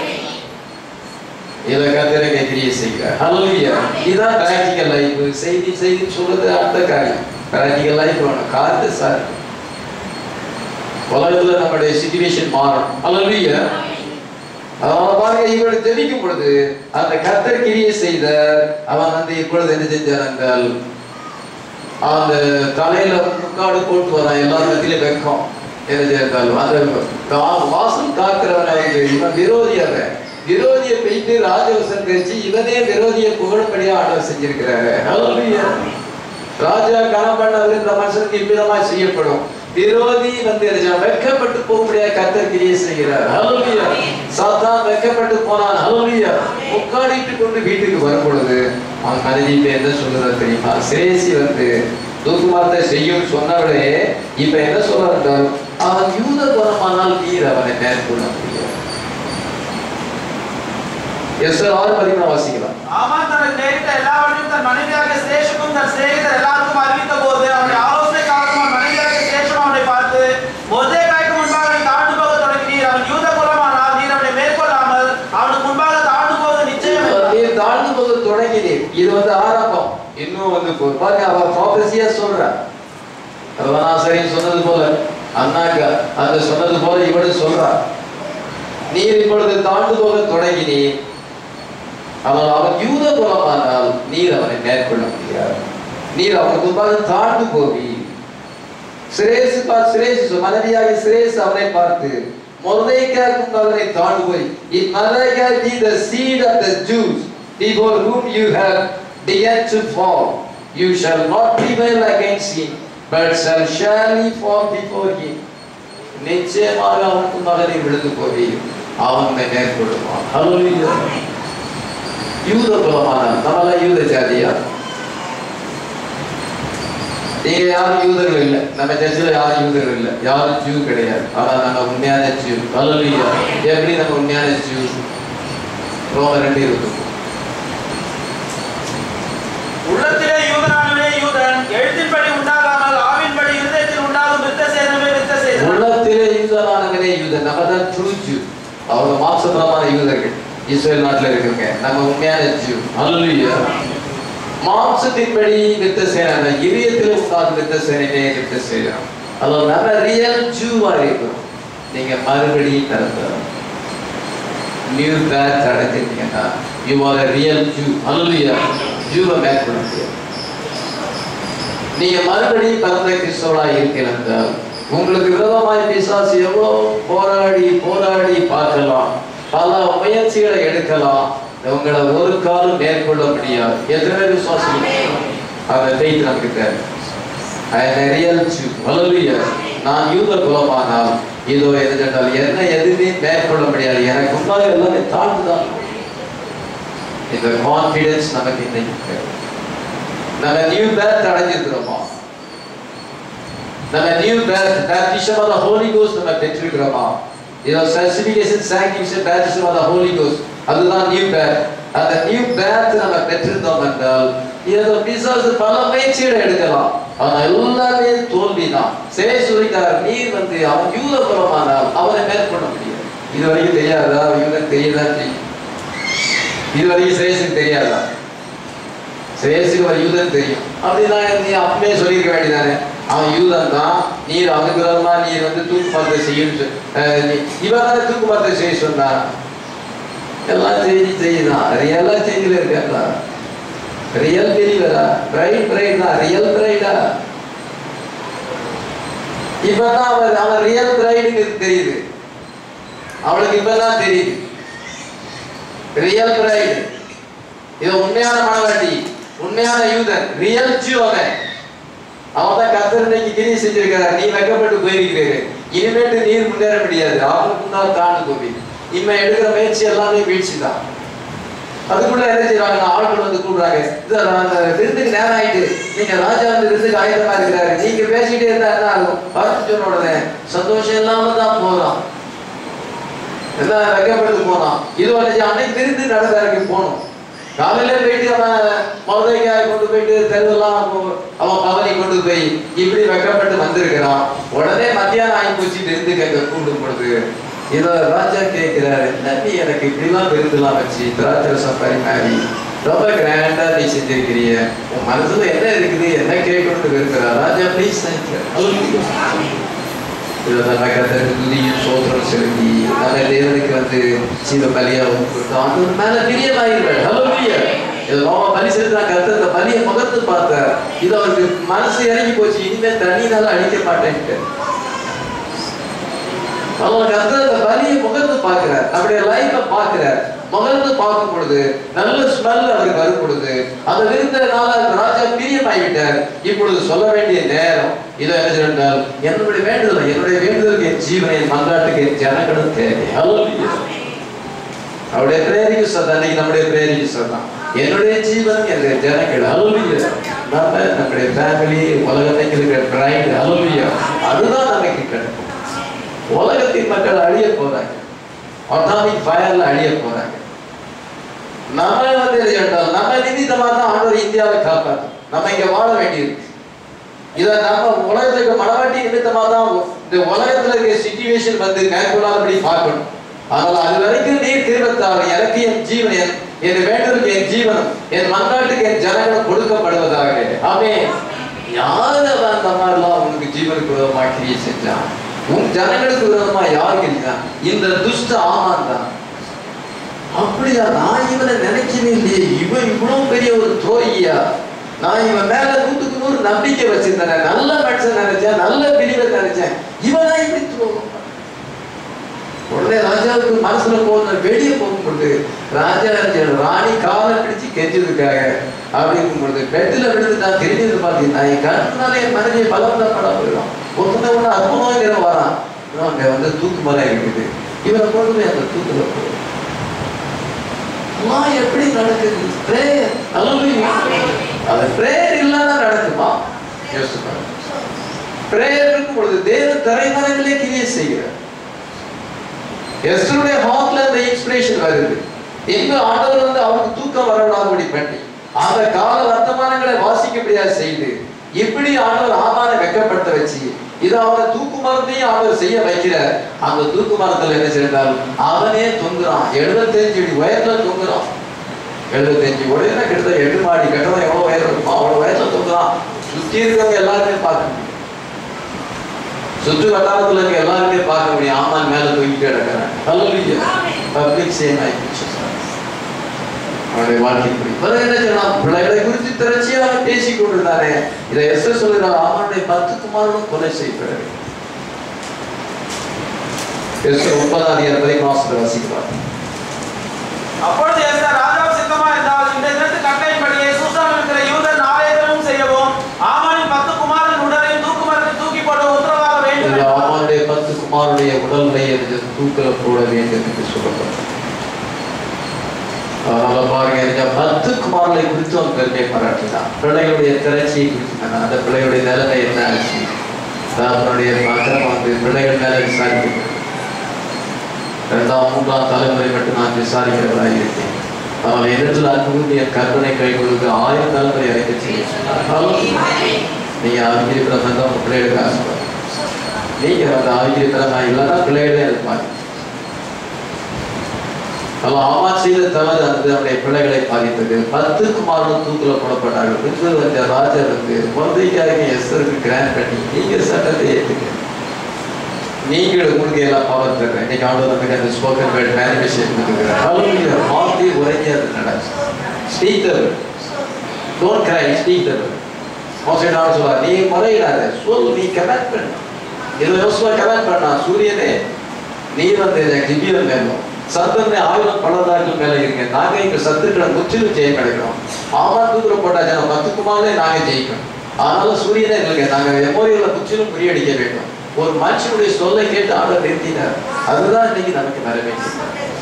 இதை கத்திரங்க கிரியை செய்கிறார் ஹalleluya இதான் பிராக்டிகல் லைஃப் செய்தி செய்தி சொல்றது அடுத்த காரியம் பிராக்டிகல் லைஃப் வேணும் காத்து சார் உலகத்துல நம்முடைய சிச்சுவேஷன் மாறும் ஹalleluya அதனால பாருங்க இவர்கள் ஜெபிக்கும் பொழுது அந்த கத்தர் கிரியை செய்த அவன் வந்து இப்பொழுது என்ன செஞ்சான் என்றால் அந்த தலையில முக்காடு போட்டு வரான் எல்லா மத்தியிலும் வெக்கம் என்ன செய்தால் அந்த கா- வாசல் காக்கிறவன் வந்து இவன் விரோதி அவன் விரோதியை போயிட்டு ராஜவசம் தெரிச்சு இவனே விரோதியை புகழும்படியா ஆண்டவர் செஞ்சிருக்கிறாரு Hallelujah. ராஜா கனம் பண்ண இந்த மனுஷனுக்கு இவ்விதமா செய்யப்படும் விரோதி வந்து என்ன செய்வான்? வெட்கப்பட்டு போக முடியாத கத்தர் கிரியை செய்கிறார் Hallelujah. சாத்தான் வெட்கப்பட்டு போனான் Hallelujah. முக்காடிட்டு கொண்டு வீட்டுக்கு வரும் பொழுது அவன் மனைவி இப்ப என்ன சொல்லுறா தெரியுமா சிரேசி வந்து தூக்குமாரத்தை செய்யும் சொன்னவளே இப்ப என்ன சொல்ல என்றால் அவன் யூத குணமானால் நீர் அவனை மேற்கொள்ள முடியும் எஸ்ஆர் ஆறு பதிமூணு வாசிக்கலாம் ஆமான் தனக்கு நேரிட்ட எல்லாவற்றையும் தன் மனைவியாக சேஷுக்கும் தன் சிநேகிதர் எல்லாருக்கும் அறிவித்த போது அவனுடைய ஆலோசனைக்காகவும் அவன் மனைவியாக சேஷம் அவனை பார்த்து மொர்தேகாய்க்கு முன்பாக நீ தாழ்ந்து போக தொடங்கினீர் அவன் யூத குலமானால் நீர் அவனை மேற்கொள்ளாமல் அவனுக்கு முன்பாக தாழ்ந்து போவது நிச்சயம் என்றார். நீ தாழ்ந்து போக தொடங்கினீர் இது வந்து ஆரம்பம் இன்னும் வந்து போ- பாருங்க அவ ப்ராபசியா சொல்றா ரவணாசரி சொன்னது போல அண்ணாக்க அந்த சொன்னது போல இவனு சொல்றா நீர் இப்பொழுது தாழ்ந்து போக தொடங்கினீர் அவன் அவன் யூத குலமானால் நீர் அவனை மேற்கொள்ள முடியாது நீர் அவனுக்கு முன்பாக தாழ்ந்து போவி சிரேசு பார்த்து சிரேசு மனைவியாக சிரேசு அவனை பார்த்து மொர்தேக்காய்க்கும் அவனை தாழ்ந்து போய் இன் Mordecai be the seed of the Jews before whom you have begun to fall you shall not prevail against him but shall surely fall before him நிச்சயமாக அவனுக்கு மகனை விழுந்து போவி அவன் உன்னை மேற்கொள்ளுவான் ஹalleluya யூத குலமான நம்மளாம் யூத ஜாதியா நீங்க யாரும் யூதர்கள் இல்லை நம்ம சர்ச்சில் யாரும் யூதர்கள் இல்லை யாரும் ஜூ கிடையாது ஆனா நம்ம உண்மையான ஜூ ஹalleluya எப்படி நம்ம உண்மையான ஜூ ரோம ரெண்டு இருக்கு உள்ளத்திலே யூதனானவே யூதன் எழுத்தின்படி உண்டாகாமல் ஆவின்படி இருதயத்தில் உண்டாகும் விருத்த சேதனமே விருத்த சேதனம் உள்ளத்திலே யூதனானவனே யூதன் நம்ம தான் ட்ரூ ஜூ அவங்க மாம்சபரமான யூதர்கள் இஸ்ரேல் நாட்டுல இருக்கிறவங்க நம்ம உண்மையான ஜூ ஹalleluya மாம்சத்தின்படி வித்த சேனை இதயத்தில் உண்டாகும் வித்த சேனையே வித்த சேனம் அதாவது நம்ம ரியல் ஜூவா இருக்கிறோம் நீங்க மறுபடியும் பிறந்தோம் நியூ பேர்த் அடைஞ்சிருக்கீங்கன்னா you are a real Jew hallelujah ஜூவை மேற்கொள்ள முடியாது நீங்க மறுபடியும் பிறந்த கிறிஸ்தவனா இருக்கிறீர்கள் என்றால் உங்களுக்கு விரோதமாய் பிசாசு எவ்வளோ போராடி போராடி பார்க்கலாம் பல முயற்சிகளை எடுக்கலாம் உங்களை ஒரு காலம் மேற்கொள்ள முடியாது எத்தனை பேர் விசுவாசம் அந்த ஃபெய்த் நமக்கு தேவை I am a real Jew. Hallelujah. நான் யூத குலமானால் இதோ எது கேட்டால் என்ன எதுவுமே மேற்கொள்ள முடியாது எனக்கு முன்னாடி எல்லாமே தாழ்ந்துதான் இந்த கான்பிடன்ஸ் நமக்கு இன்னைக்கு தேவை. நம்ம நியூ பேர்த் அடைஞ்சிருக்கிறோமா நம்ம new birth baptism of the holy ghost நம்ம பெற்றிருக்கிறோமா இதோ certification sanctification baptism of the holy ghost அதுதான் நியூ பேர்த் அந்த நியூ பேர்த் நம்ம பெற்றிருந்தோம் என்றால் ஏதோ பிசாசு பல முயற்சிகளை எடுக்கலாம் ஆனா எல்லாமே தோல்விதான் சே சொல்லிட்டார் நீர் வந்து அவன் யூத புறமானால் அவனை மேற்கொள்ள முடியாது இது வரைக்கும் தெரியாதா யூதன் தெரியதான் தெரியும் இது வரைக்கும் சேசுக்கு தெரியாதா சேசுக்கு ஒரு யூதன் தெரியும் அப்படின்னா நீ அப்பவே சொல்லியிருக்க வேண்டியதானே அவன் யூதன் தான் நீர் அவனுக்கு விரோதமா நீர் வந்து தூக்கு மரத்தை செய்யும் சொ- அஹ் நீ- இவன் தானே தூக்கு மரத்தை செய்ய சொன்னான் எல்லாம் செய்தி செய்யுதான் ரியலா செய்தியில இருக்கா ரியல் பிரிவரா பிரைட் பிரைட் தான் ரியல் பிரைடா இப்பதான் அவன் அவன் ரியல் பிரைடுக்கு தெரியுது அவளுக்கு இப்பதான் தெரியுது ரியல் பிரைடு இது உண்மையான மனவாட்டி உண்மையான யூதன் ரியல் ஜூ அவன் அவன் தான் கத்தர் இன்னைக்கு கிரி செஞ்சிருக்கிறார் நீ வெக்கப்பட்டு போயிருக்கிறீரு இனிமேட்டு நீர் முன்னேற முடியாது அவனுக்கு தான் தாண்டு போவி இவன் எடுக்கிற முயற்சி எல்லாமே வீழ்ச்சி தான் அதுக்குள்ள என்ன செய்யறாங்க ஆட்கள் வந்து கூப்பிடுறாங்க இது அந்த விருந்துக்கு நேரம் ஆயிட்டு நீங்க ராஜா வந்து விருந்துக்கு ஆயுதமா இருக்கிறாரு நீங்க பேசிட்டே இருந்தா என்ன ஆகும் பார்த்து சொன்ன உடனே சந்தோஷம் இல்லாம தான் போறோம் எல்லாம் வெக்கப்பட்டு போனான் இது வந்து அன்னைக்கு விருந்து நடந்தாருக்கு போனோம் காலையில போயிட்டு அவன் மதுரைக்காய் கொண்டு போயிட்டு தெருவெல்லாம் அவன் அவன் பவனி கொண்டு போய் இப்படி வெக்கப்பட்டு வந்திருக்கிறான் உடனே மத்தியானம் ஆகி போச்சு விருந்து கேட்க கூப்பிடும் பொழுது இதோ ராஜா கேட்கிறாரு நம்பி எனக்கு இப்படிலாம் விருந்துலாம் வச்சு திராட்சரசம் பரிமாறி ரொம்ப கிராண்டா நீ செஞ்சிருக்கிறிய உன் மனசுல என்ன இருக்குது என்ன கேட்கணும்னு விரும்புறா ராஜா ப்ளீஸ் இதெல்லாம் கத்தருக்கு துதியும் சோத்திரம் செலுத்தி நல்ல தேவனுக்கு வந்து சீவ பலியா கொடுத்தோம் அது மேல பிரியமாயிருப்பார் ஹலோலியா இது நோம பலி செலுத்தினா கத்தர் இந்த பலியை முகத்து பார்த்தார் இது அவருக்கு மனசு இறங்கி போச்சு இனிமே தண்ணினால அடிக்க மாட்டேன்ட்டு அவர் கத்தர் அந்த பலியை முகந்து பார்க்கிறார் அப்படியே லைஃப பார்க்கிறார் முகந்து பார்க்கும் பொழுது நல்ல ஸ்மெல் அவருக்கு வரும் பொழுது அந்த விருந்தனால அந்த ராஜா பிரியமாகிவிட்டார் இப்பொழுது சொல்ல வேண்டிய நேரம் இதோ என்ன என்றால் என்னுடைய வேண்டுதல் என்னுடைய வேண்டுதலுக்கு என் ஜீவனை என் மன்றாட்டுக்கு என் ஜனங்களும் தேவை Hallelujah. அவருடைய பிரேரிக்கு சொன்னான் அன்னைக்கு நம்முடைய பிரேரிக்கு சொன்னான் என்னுடைய ஜீவன் என்னுடைய ஜனங்கள் அலுவலிய நம்ம நம்முடைய ஃபேமிலி உலகத்தைக்கு இருக்கிற பிரைட் அலுவலியா அதுதான் நமக்கு கிடைக்கும் உலகத்தின் மக்கள் அழிய போறாங்க அட்டாமிக் ஃபயர்ல அழிய போறாங்க நம்ம வந்து எது என்றால் நம்ம நிமித்தமா தான் ஆண்டவர் இந்தியாவை காப்பாற்றும் நம்ம இங்க வாழ வேண்டியிருக்கு இத நம்ம உலகத்துக்கு மனவாட்டி நிமித்தமா தான் இந்த உலகத்துல இருக்க சிச்சுவேஷன் வந்து மேற்கொள்ளாதபடி பார்க்கணும் ஆனால் அது வரைக்கும் நீர் திருவத்தால் எனக்கு என் ஜீவன் என் என் வேண்டலுக்கு என் ஜீவனம் என் மன்றாட்டுக்கு என் ஜனங்கள் கொடுக்கப்படுவதாக ஆமே யார் அவன் அந்த மாதிரிலாம் உனக்கு ஜீவனுக்கு விரோதமா கிரியை செஞ்சான் உன் ஜனங்களுக்கு விரோதமா யார் கிரிச்சான் இந்த துஷ்ட ஆமான் தான் அப்படியா நான் இவனை நினைக்கவே இல்லையே இவன் இவ்வளவு பெரிய ஒரு துரோகியா நான் இவன் மேல நூத்துக்கு நூறு நம்பிக்கை வச்சிருந்தேன் நல்ல மனுஷன் நினைச்சேன் நல்ல பிரிவை நினைச்சேன் இவனா இப்படி துரோகம் பண்ணான். உடனே ராஜாவுக்கு மனசுல போன வெளியே போகும்பொழுது ராஜா ராணி காலை பிடிச்சு கெஞ்சதுக்காக அப்படிங்கும் பொழுது பெட்டில் விழுந்து நான் தெரிஞ்சது பார்த்தீங்கன்னா என் கண்ணுனால என் மனைவியை பலவந்தப்பட போயிடும் ஒருத்தனை ஒன்று அற்புதங்கிற வரான் இன்னும் அங்க வந்து தூக்கு மரம் இருக்குது இவனை கொண்டு போய் அந்த தூக்குல போடுவோம் எல்லாம் எப்படி நடக்குது பிரேயர் அது பிரேயர் இல்லாம நடக்குமா யோசிச்சு பாருங்க பிரேயர் இருக்கும் பொழுது தேவன் தரைமறைகளே கிரியை செய்கிறார் எஸ்டருடைய ஹார்ட்ல அந்த இன்ஸ்பிரேஷன் வருது எங்க ஆண்டவர் வந்து அவருக்கு தூக்கம் வரவிடாதபடி பண்ணி அந்த கால வர்த்தமானங்களை வாசிக்கப்படியா செய்து இப்படி ஆண்டவர் ஆமான வெக்கப்படுத்த வச்சு இது அவனை தூக்கு மரத்தையும் ஆண்டவர் செய்ய வைக்கிறார் அந்த தூக்கு மரத்துல என்ன செய்தால் அவனே தொங்குறான் எழுபத்தஞ்சு அடி உயரத்துல தொங்குறான் எழுபத்தஞ்சு உடையில கிட்டத்தட்ட எட்டு மாடி கட்டணம் எவ்வளவு உயரம் இருக்குமோ அவ்வளவு உயரத்துல தொங்குறான் சுத்தி இருக்கவங்க எல்லாருமே பார்க்க முடியும் சுற்று வட்டாரத்துல இருக்க எல்லாருமே பார்க்க முடியும் ஆமான் மேல தூக்கிட்டு கிடக்கிறான் ஹalleluya பப்ளிக் சேம் ஆயிடுச்சு அவனுடைய வாழ்க்கை இப்படி பிறகு என்ன செய்யலாம் பிள்ளைகளை குறித்து திரட்சியாக பேசிக் கொண்டிருந்தானே இதை எஸ் சொல்லுகிறார் அவனுடைய பத்து குமாரனும் கொலை செய்யப்படுறது எஸ் ஒன்பதாம் அதிகாரம் வரைக்கும் வாசத்தை வாசிக்கலாம் அப்பொழுது எஸ்தர் ராஜா சித்தமா இருந்தால் இந்த தினத்து கட்டளைப்படியே சூசான் இருக்கிற யூதர் நாளையதனமும் செய்யவும் ஆமானின் பத்து குமாரன் உடலையும் தூக்கு மரத்தில் தூக்கி போட உத்தரவாக வேண்டும் இதுல என்றார். அவனுடைய பத்து குமாரனுடைய உடல்களை எடுத்து தூக்கில போட வேண்டும் என்று சொல்லப்பட்டது அதனால பாருங்க இந்த பத்து குமாரனை குறித்து அவன் பெருமை பாராட்டினான் பிள்ளைகளுடைய திரட்சியை குறித்து அந்த பிள்ளைகளுடைய நிலைமை என்ன ஆச்சு அவனுடைய மக்கள் வந்து பிள்ளைகள் மேல விசாரிக்க இரண்டாம் மூன்றாம் தலைமுறை மட்டும் நான் விசாரிக்கிறவராக இருக்கேன் அவன் இடத்துல அன்புடைய கற்பனை கை கொடுத்து ஆயிரம் தலைமுறை இறக்க செய்ய சொன்னார் நீங்க அறிஞர் தான் உங்க பிள்ளைகளுக்கு ஆசைப்படுறேன் நீங்க அந்த ஆகியத்தனமா இல்லைன்னா பிள்ளைகளே இருப்பாங்க அவன் ஆமா செய்த தவறு அது அவனுடைய பிள்ளைகளை பாதித்தது பத்து குமாரனும் தூக்கில போடப்பட்டார்கள் பின்பு வந்த ராஜா வந்து குழந்தைக்காக எஸ்தருக்கு கிராண்ட் பண்ணி நீங்க சட்டத்தை ஏற்றுக்க நீங்கள் உங்களுக்கு எல்லாம் பவர் தர்றேன் இன்னைக்கு ஆண்டு நமக்கு அந்த ஸ்போக்கன் வேர்ட் மேனிஃபெஸ்டேஷன் கொடுக்குறேன் மாற்றி உறங்கி அது நடக்கும் ஸ்பீக் தவர் டோன்ட் கிரை ஸ்பீக் தவர் மோசடினாலும் சொல்லுவா நீ முறையிடாத சொல் நீ கமெண்ட் பண்ணு இது யோசுவா கமெண்ட் பண்ணா சூரியனே நீ வந்து கிபியன் மேலும் சத்தனை ஆயிரம் பள்ளதாக்கள் மேல இருங்க நாங்க இங்க சத்துக்களை முற்றிலும் ஜெயம் கிடைக்கிறோம் ஆமா தூக்குற போட்டாச்சு பத்து குமாரே நாங்க ஜெயிக்கணும் அதனால சூரியனே இல்லைங்க நாங்க எமோரியல முற்றிலும் முறியடிக்க வேண்டும் ஒரு மனுஷனுடைய சொல்லை கேட்டு ஆட நிறுத்தினார் அதுதான் இன்னைக்கு நமக்கு வர வேண்டியது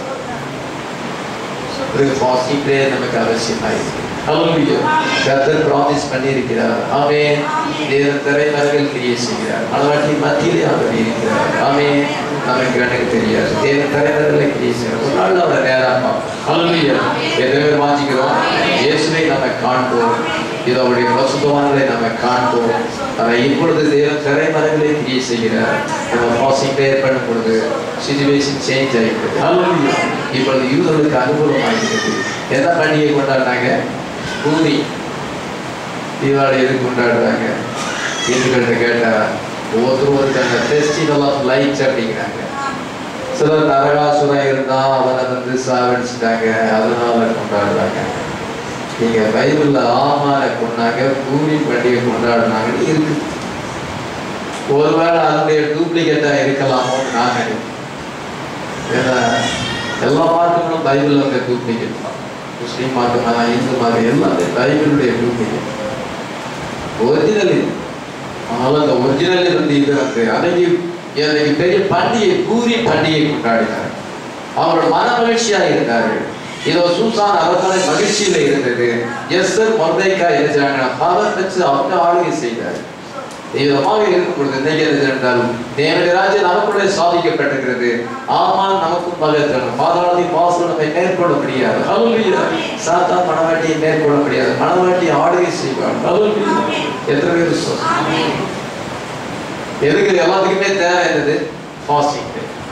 ஒரு ஃபாஸ்டிங் பிரேயர் நமக்கு அவசியமாயிருக்கு ஹalleluya கர்த்தர் ப்ராமிஸ் பண்ணியிருக்கிறார் ஆமென் தேவன் திரைமறைகள் கிரியை செய்கிறார் மனவாட்டி மத்தியிலே அவர் இருக்கிறார் ஆமென் நமக்கு எனக்கு தெரியாது தேவன் திரைமறைகளை கிரியை செய்கிறார் ஒரு நாள் அவரை நேராக பார்ப்போம் ஹalleluya எத்தனை பேர் வாஞ்சிக்கிறோம் இயேசுவை நம்ம காண்போம் இது அவருடைய பசுத்தவான்களை நம்ம காண்போம் ஆனால் இப்பொழுது தேவன் திரைமறைகளை கிரியை செய்கிறார் நம்ம ஃபாஸ்டிங் பிரேயர் பண்ணும் பொழுது சிச்சுவேஷன் சேஞ்ச் ஆகிடுது ஹalleluya இப்பொழுது யூதர்களுக்கு அனுகூலமாகிறது என்ன பண்டிகை கொண்டாடுறாங்க பூரி தீபாவளி எது கொண்டாடுறாங்க இந்துக்கள்கிட்ட கேட்டா ஒவ்வொருத்தரும் ஒருத்தங்க ஃபெஸ்டிவல் ஆஃப் லைட்ஸ் அப்படிங்கிறாங்க சிலர் நரகாசுரம் இருந்தா அவனை வந்து சாவடிச்சிட்டாங்க அதனால கொண்டாடுறாங்க நீங்க பைபிள்ல ஆமான கொண்டாங்க பூரி பண்டிகை கொண்டாடுனாங்கன்னு இருக்கு ஒருவேளை அதனுடைய டூப்ளிகேட்டா இருக்கலாமோ நான் நினைக்கிறேன் ஏன்னா எல்லா மார்க்கங்களும் பைபிள் வந்து டூப்ளிகேட் தான் முஸ்லீம் மார்க்கமா இந்து மார்க்கம் எல்லாமே பைபிளுடைய டூப்ளிகேட் ஒரிஜினல் இது அதனால அந்த ஒரிஜினல் இருந்து இது வந்து அன்னைக்கு எனக்கு பெரிய பண்டிகை பூரி பண்டிகை கொண்டாடினார் அவரோட மன மகிழ்ச்சியா இருந்தார்கள் இதோ சூசான் அரசாணை மகிழ்ச்சியில இருந்தது எஸ்தர் மொர்தைக்கா இருந்தாங்க பவர் வச்சு அவங்க ஆளுகை செய்தார் தெய்வமாக இருக்கும் பொழுது இன்னைக்கு என்ன என்றால் தேவனுடைய ராஜ்யம் நமக்குள்ளே சாதிக்கப்பட்டிருக்கிறது ஆமான் நமக்கும் பகத்தணும் பாதாளத்தின் வாசல் நம்மை மேற்கொள்ள முடியாது ஹalleluya சாத்தான் மனவாட்டியை மேற்கொள்ள முடியாது மனவாட்டி ஆளுகை செய்வார் ஹalleluya எத்தனை பேர் சொல்றோம் எதுக்கு எல்லாத்துக்குமே தேவை என்னது ஃபாஸ்டிங்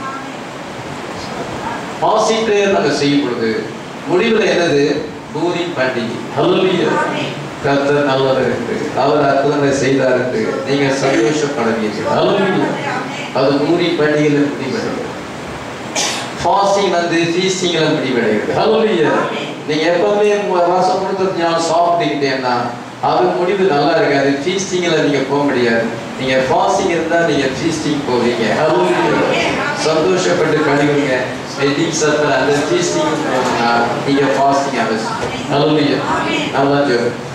ஃபாஸ்டிங் பிரேயர் நாங்கள் செய்யும் பொழுது முடிவில் என்னது பூரி பண்டிகை ஹalleluya கர்த்தர் நல்லவர் என்று அவர் அற்புதங்களை செய்தார் என்று நீங்க சந்தோஷப்படுவீர்கள் ஹalleluya அது பூரி பண்டிகையில் முடிவடைகிறது ஃபாஸ்டிங் வந்து ஃபீஸ்டிங்ல முடிவடைகிறது ஹalleluya நீங்க எப்பவுமே உங்க வாசம் கொடுத்த ஞானம் சாப்பிட்டுக்கிட்டேன்னா அது முடிவு நல்லா இருக்காது ஃபீஸ்டிங்ல நீங்க போக முடியாது நீங்க ஃபாஸ்டிங் இருந்தா நீங்க ஃபீஸ்டிங் போவீங்க ஹalleluya சந்தோஷப்பட்டு கழுவுங்க வெட்டிங் சர்க்கிள் அந்த ஃபீஸ்டிங் போகணும்னா நீங்க ஃபாஸ்டிங் அவசியம் ஹalleluya நல்லா ஜெபம்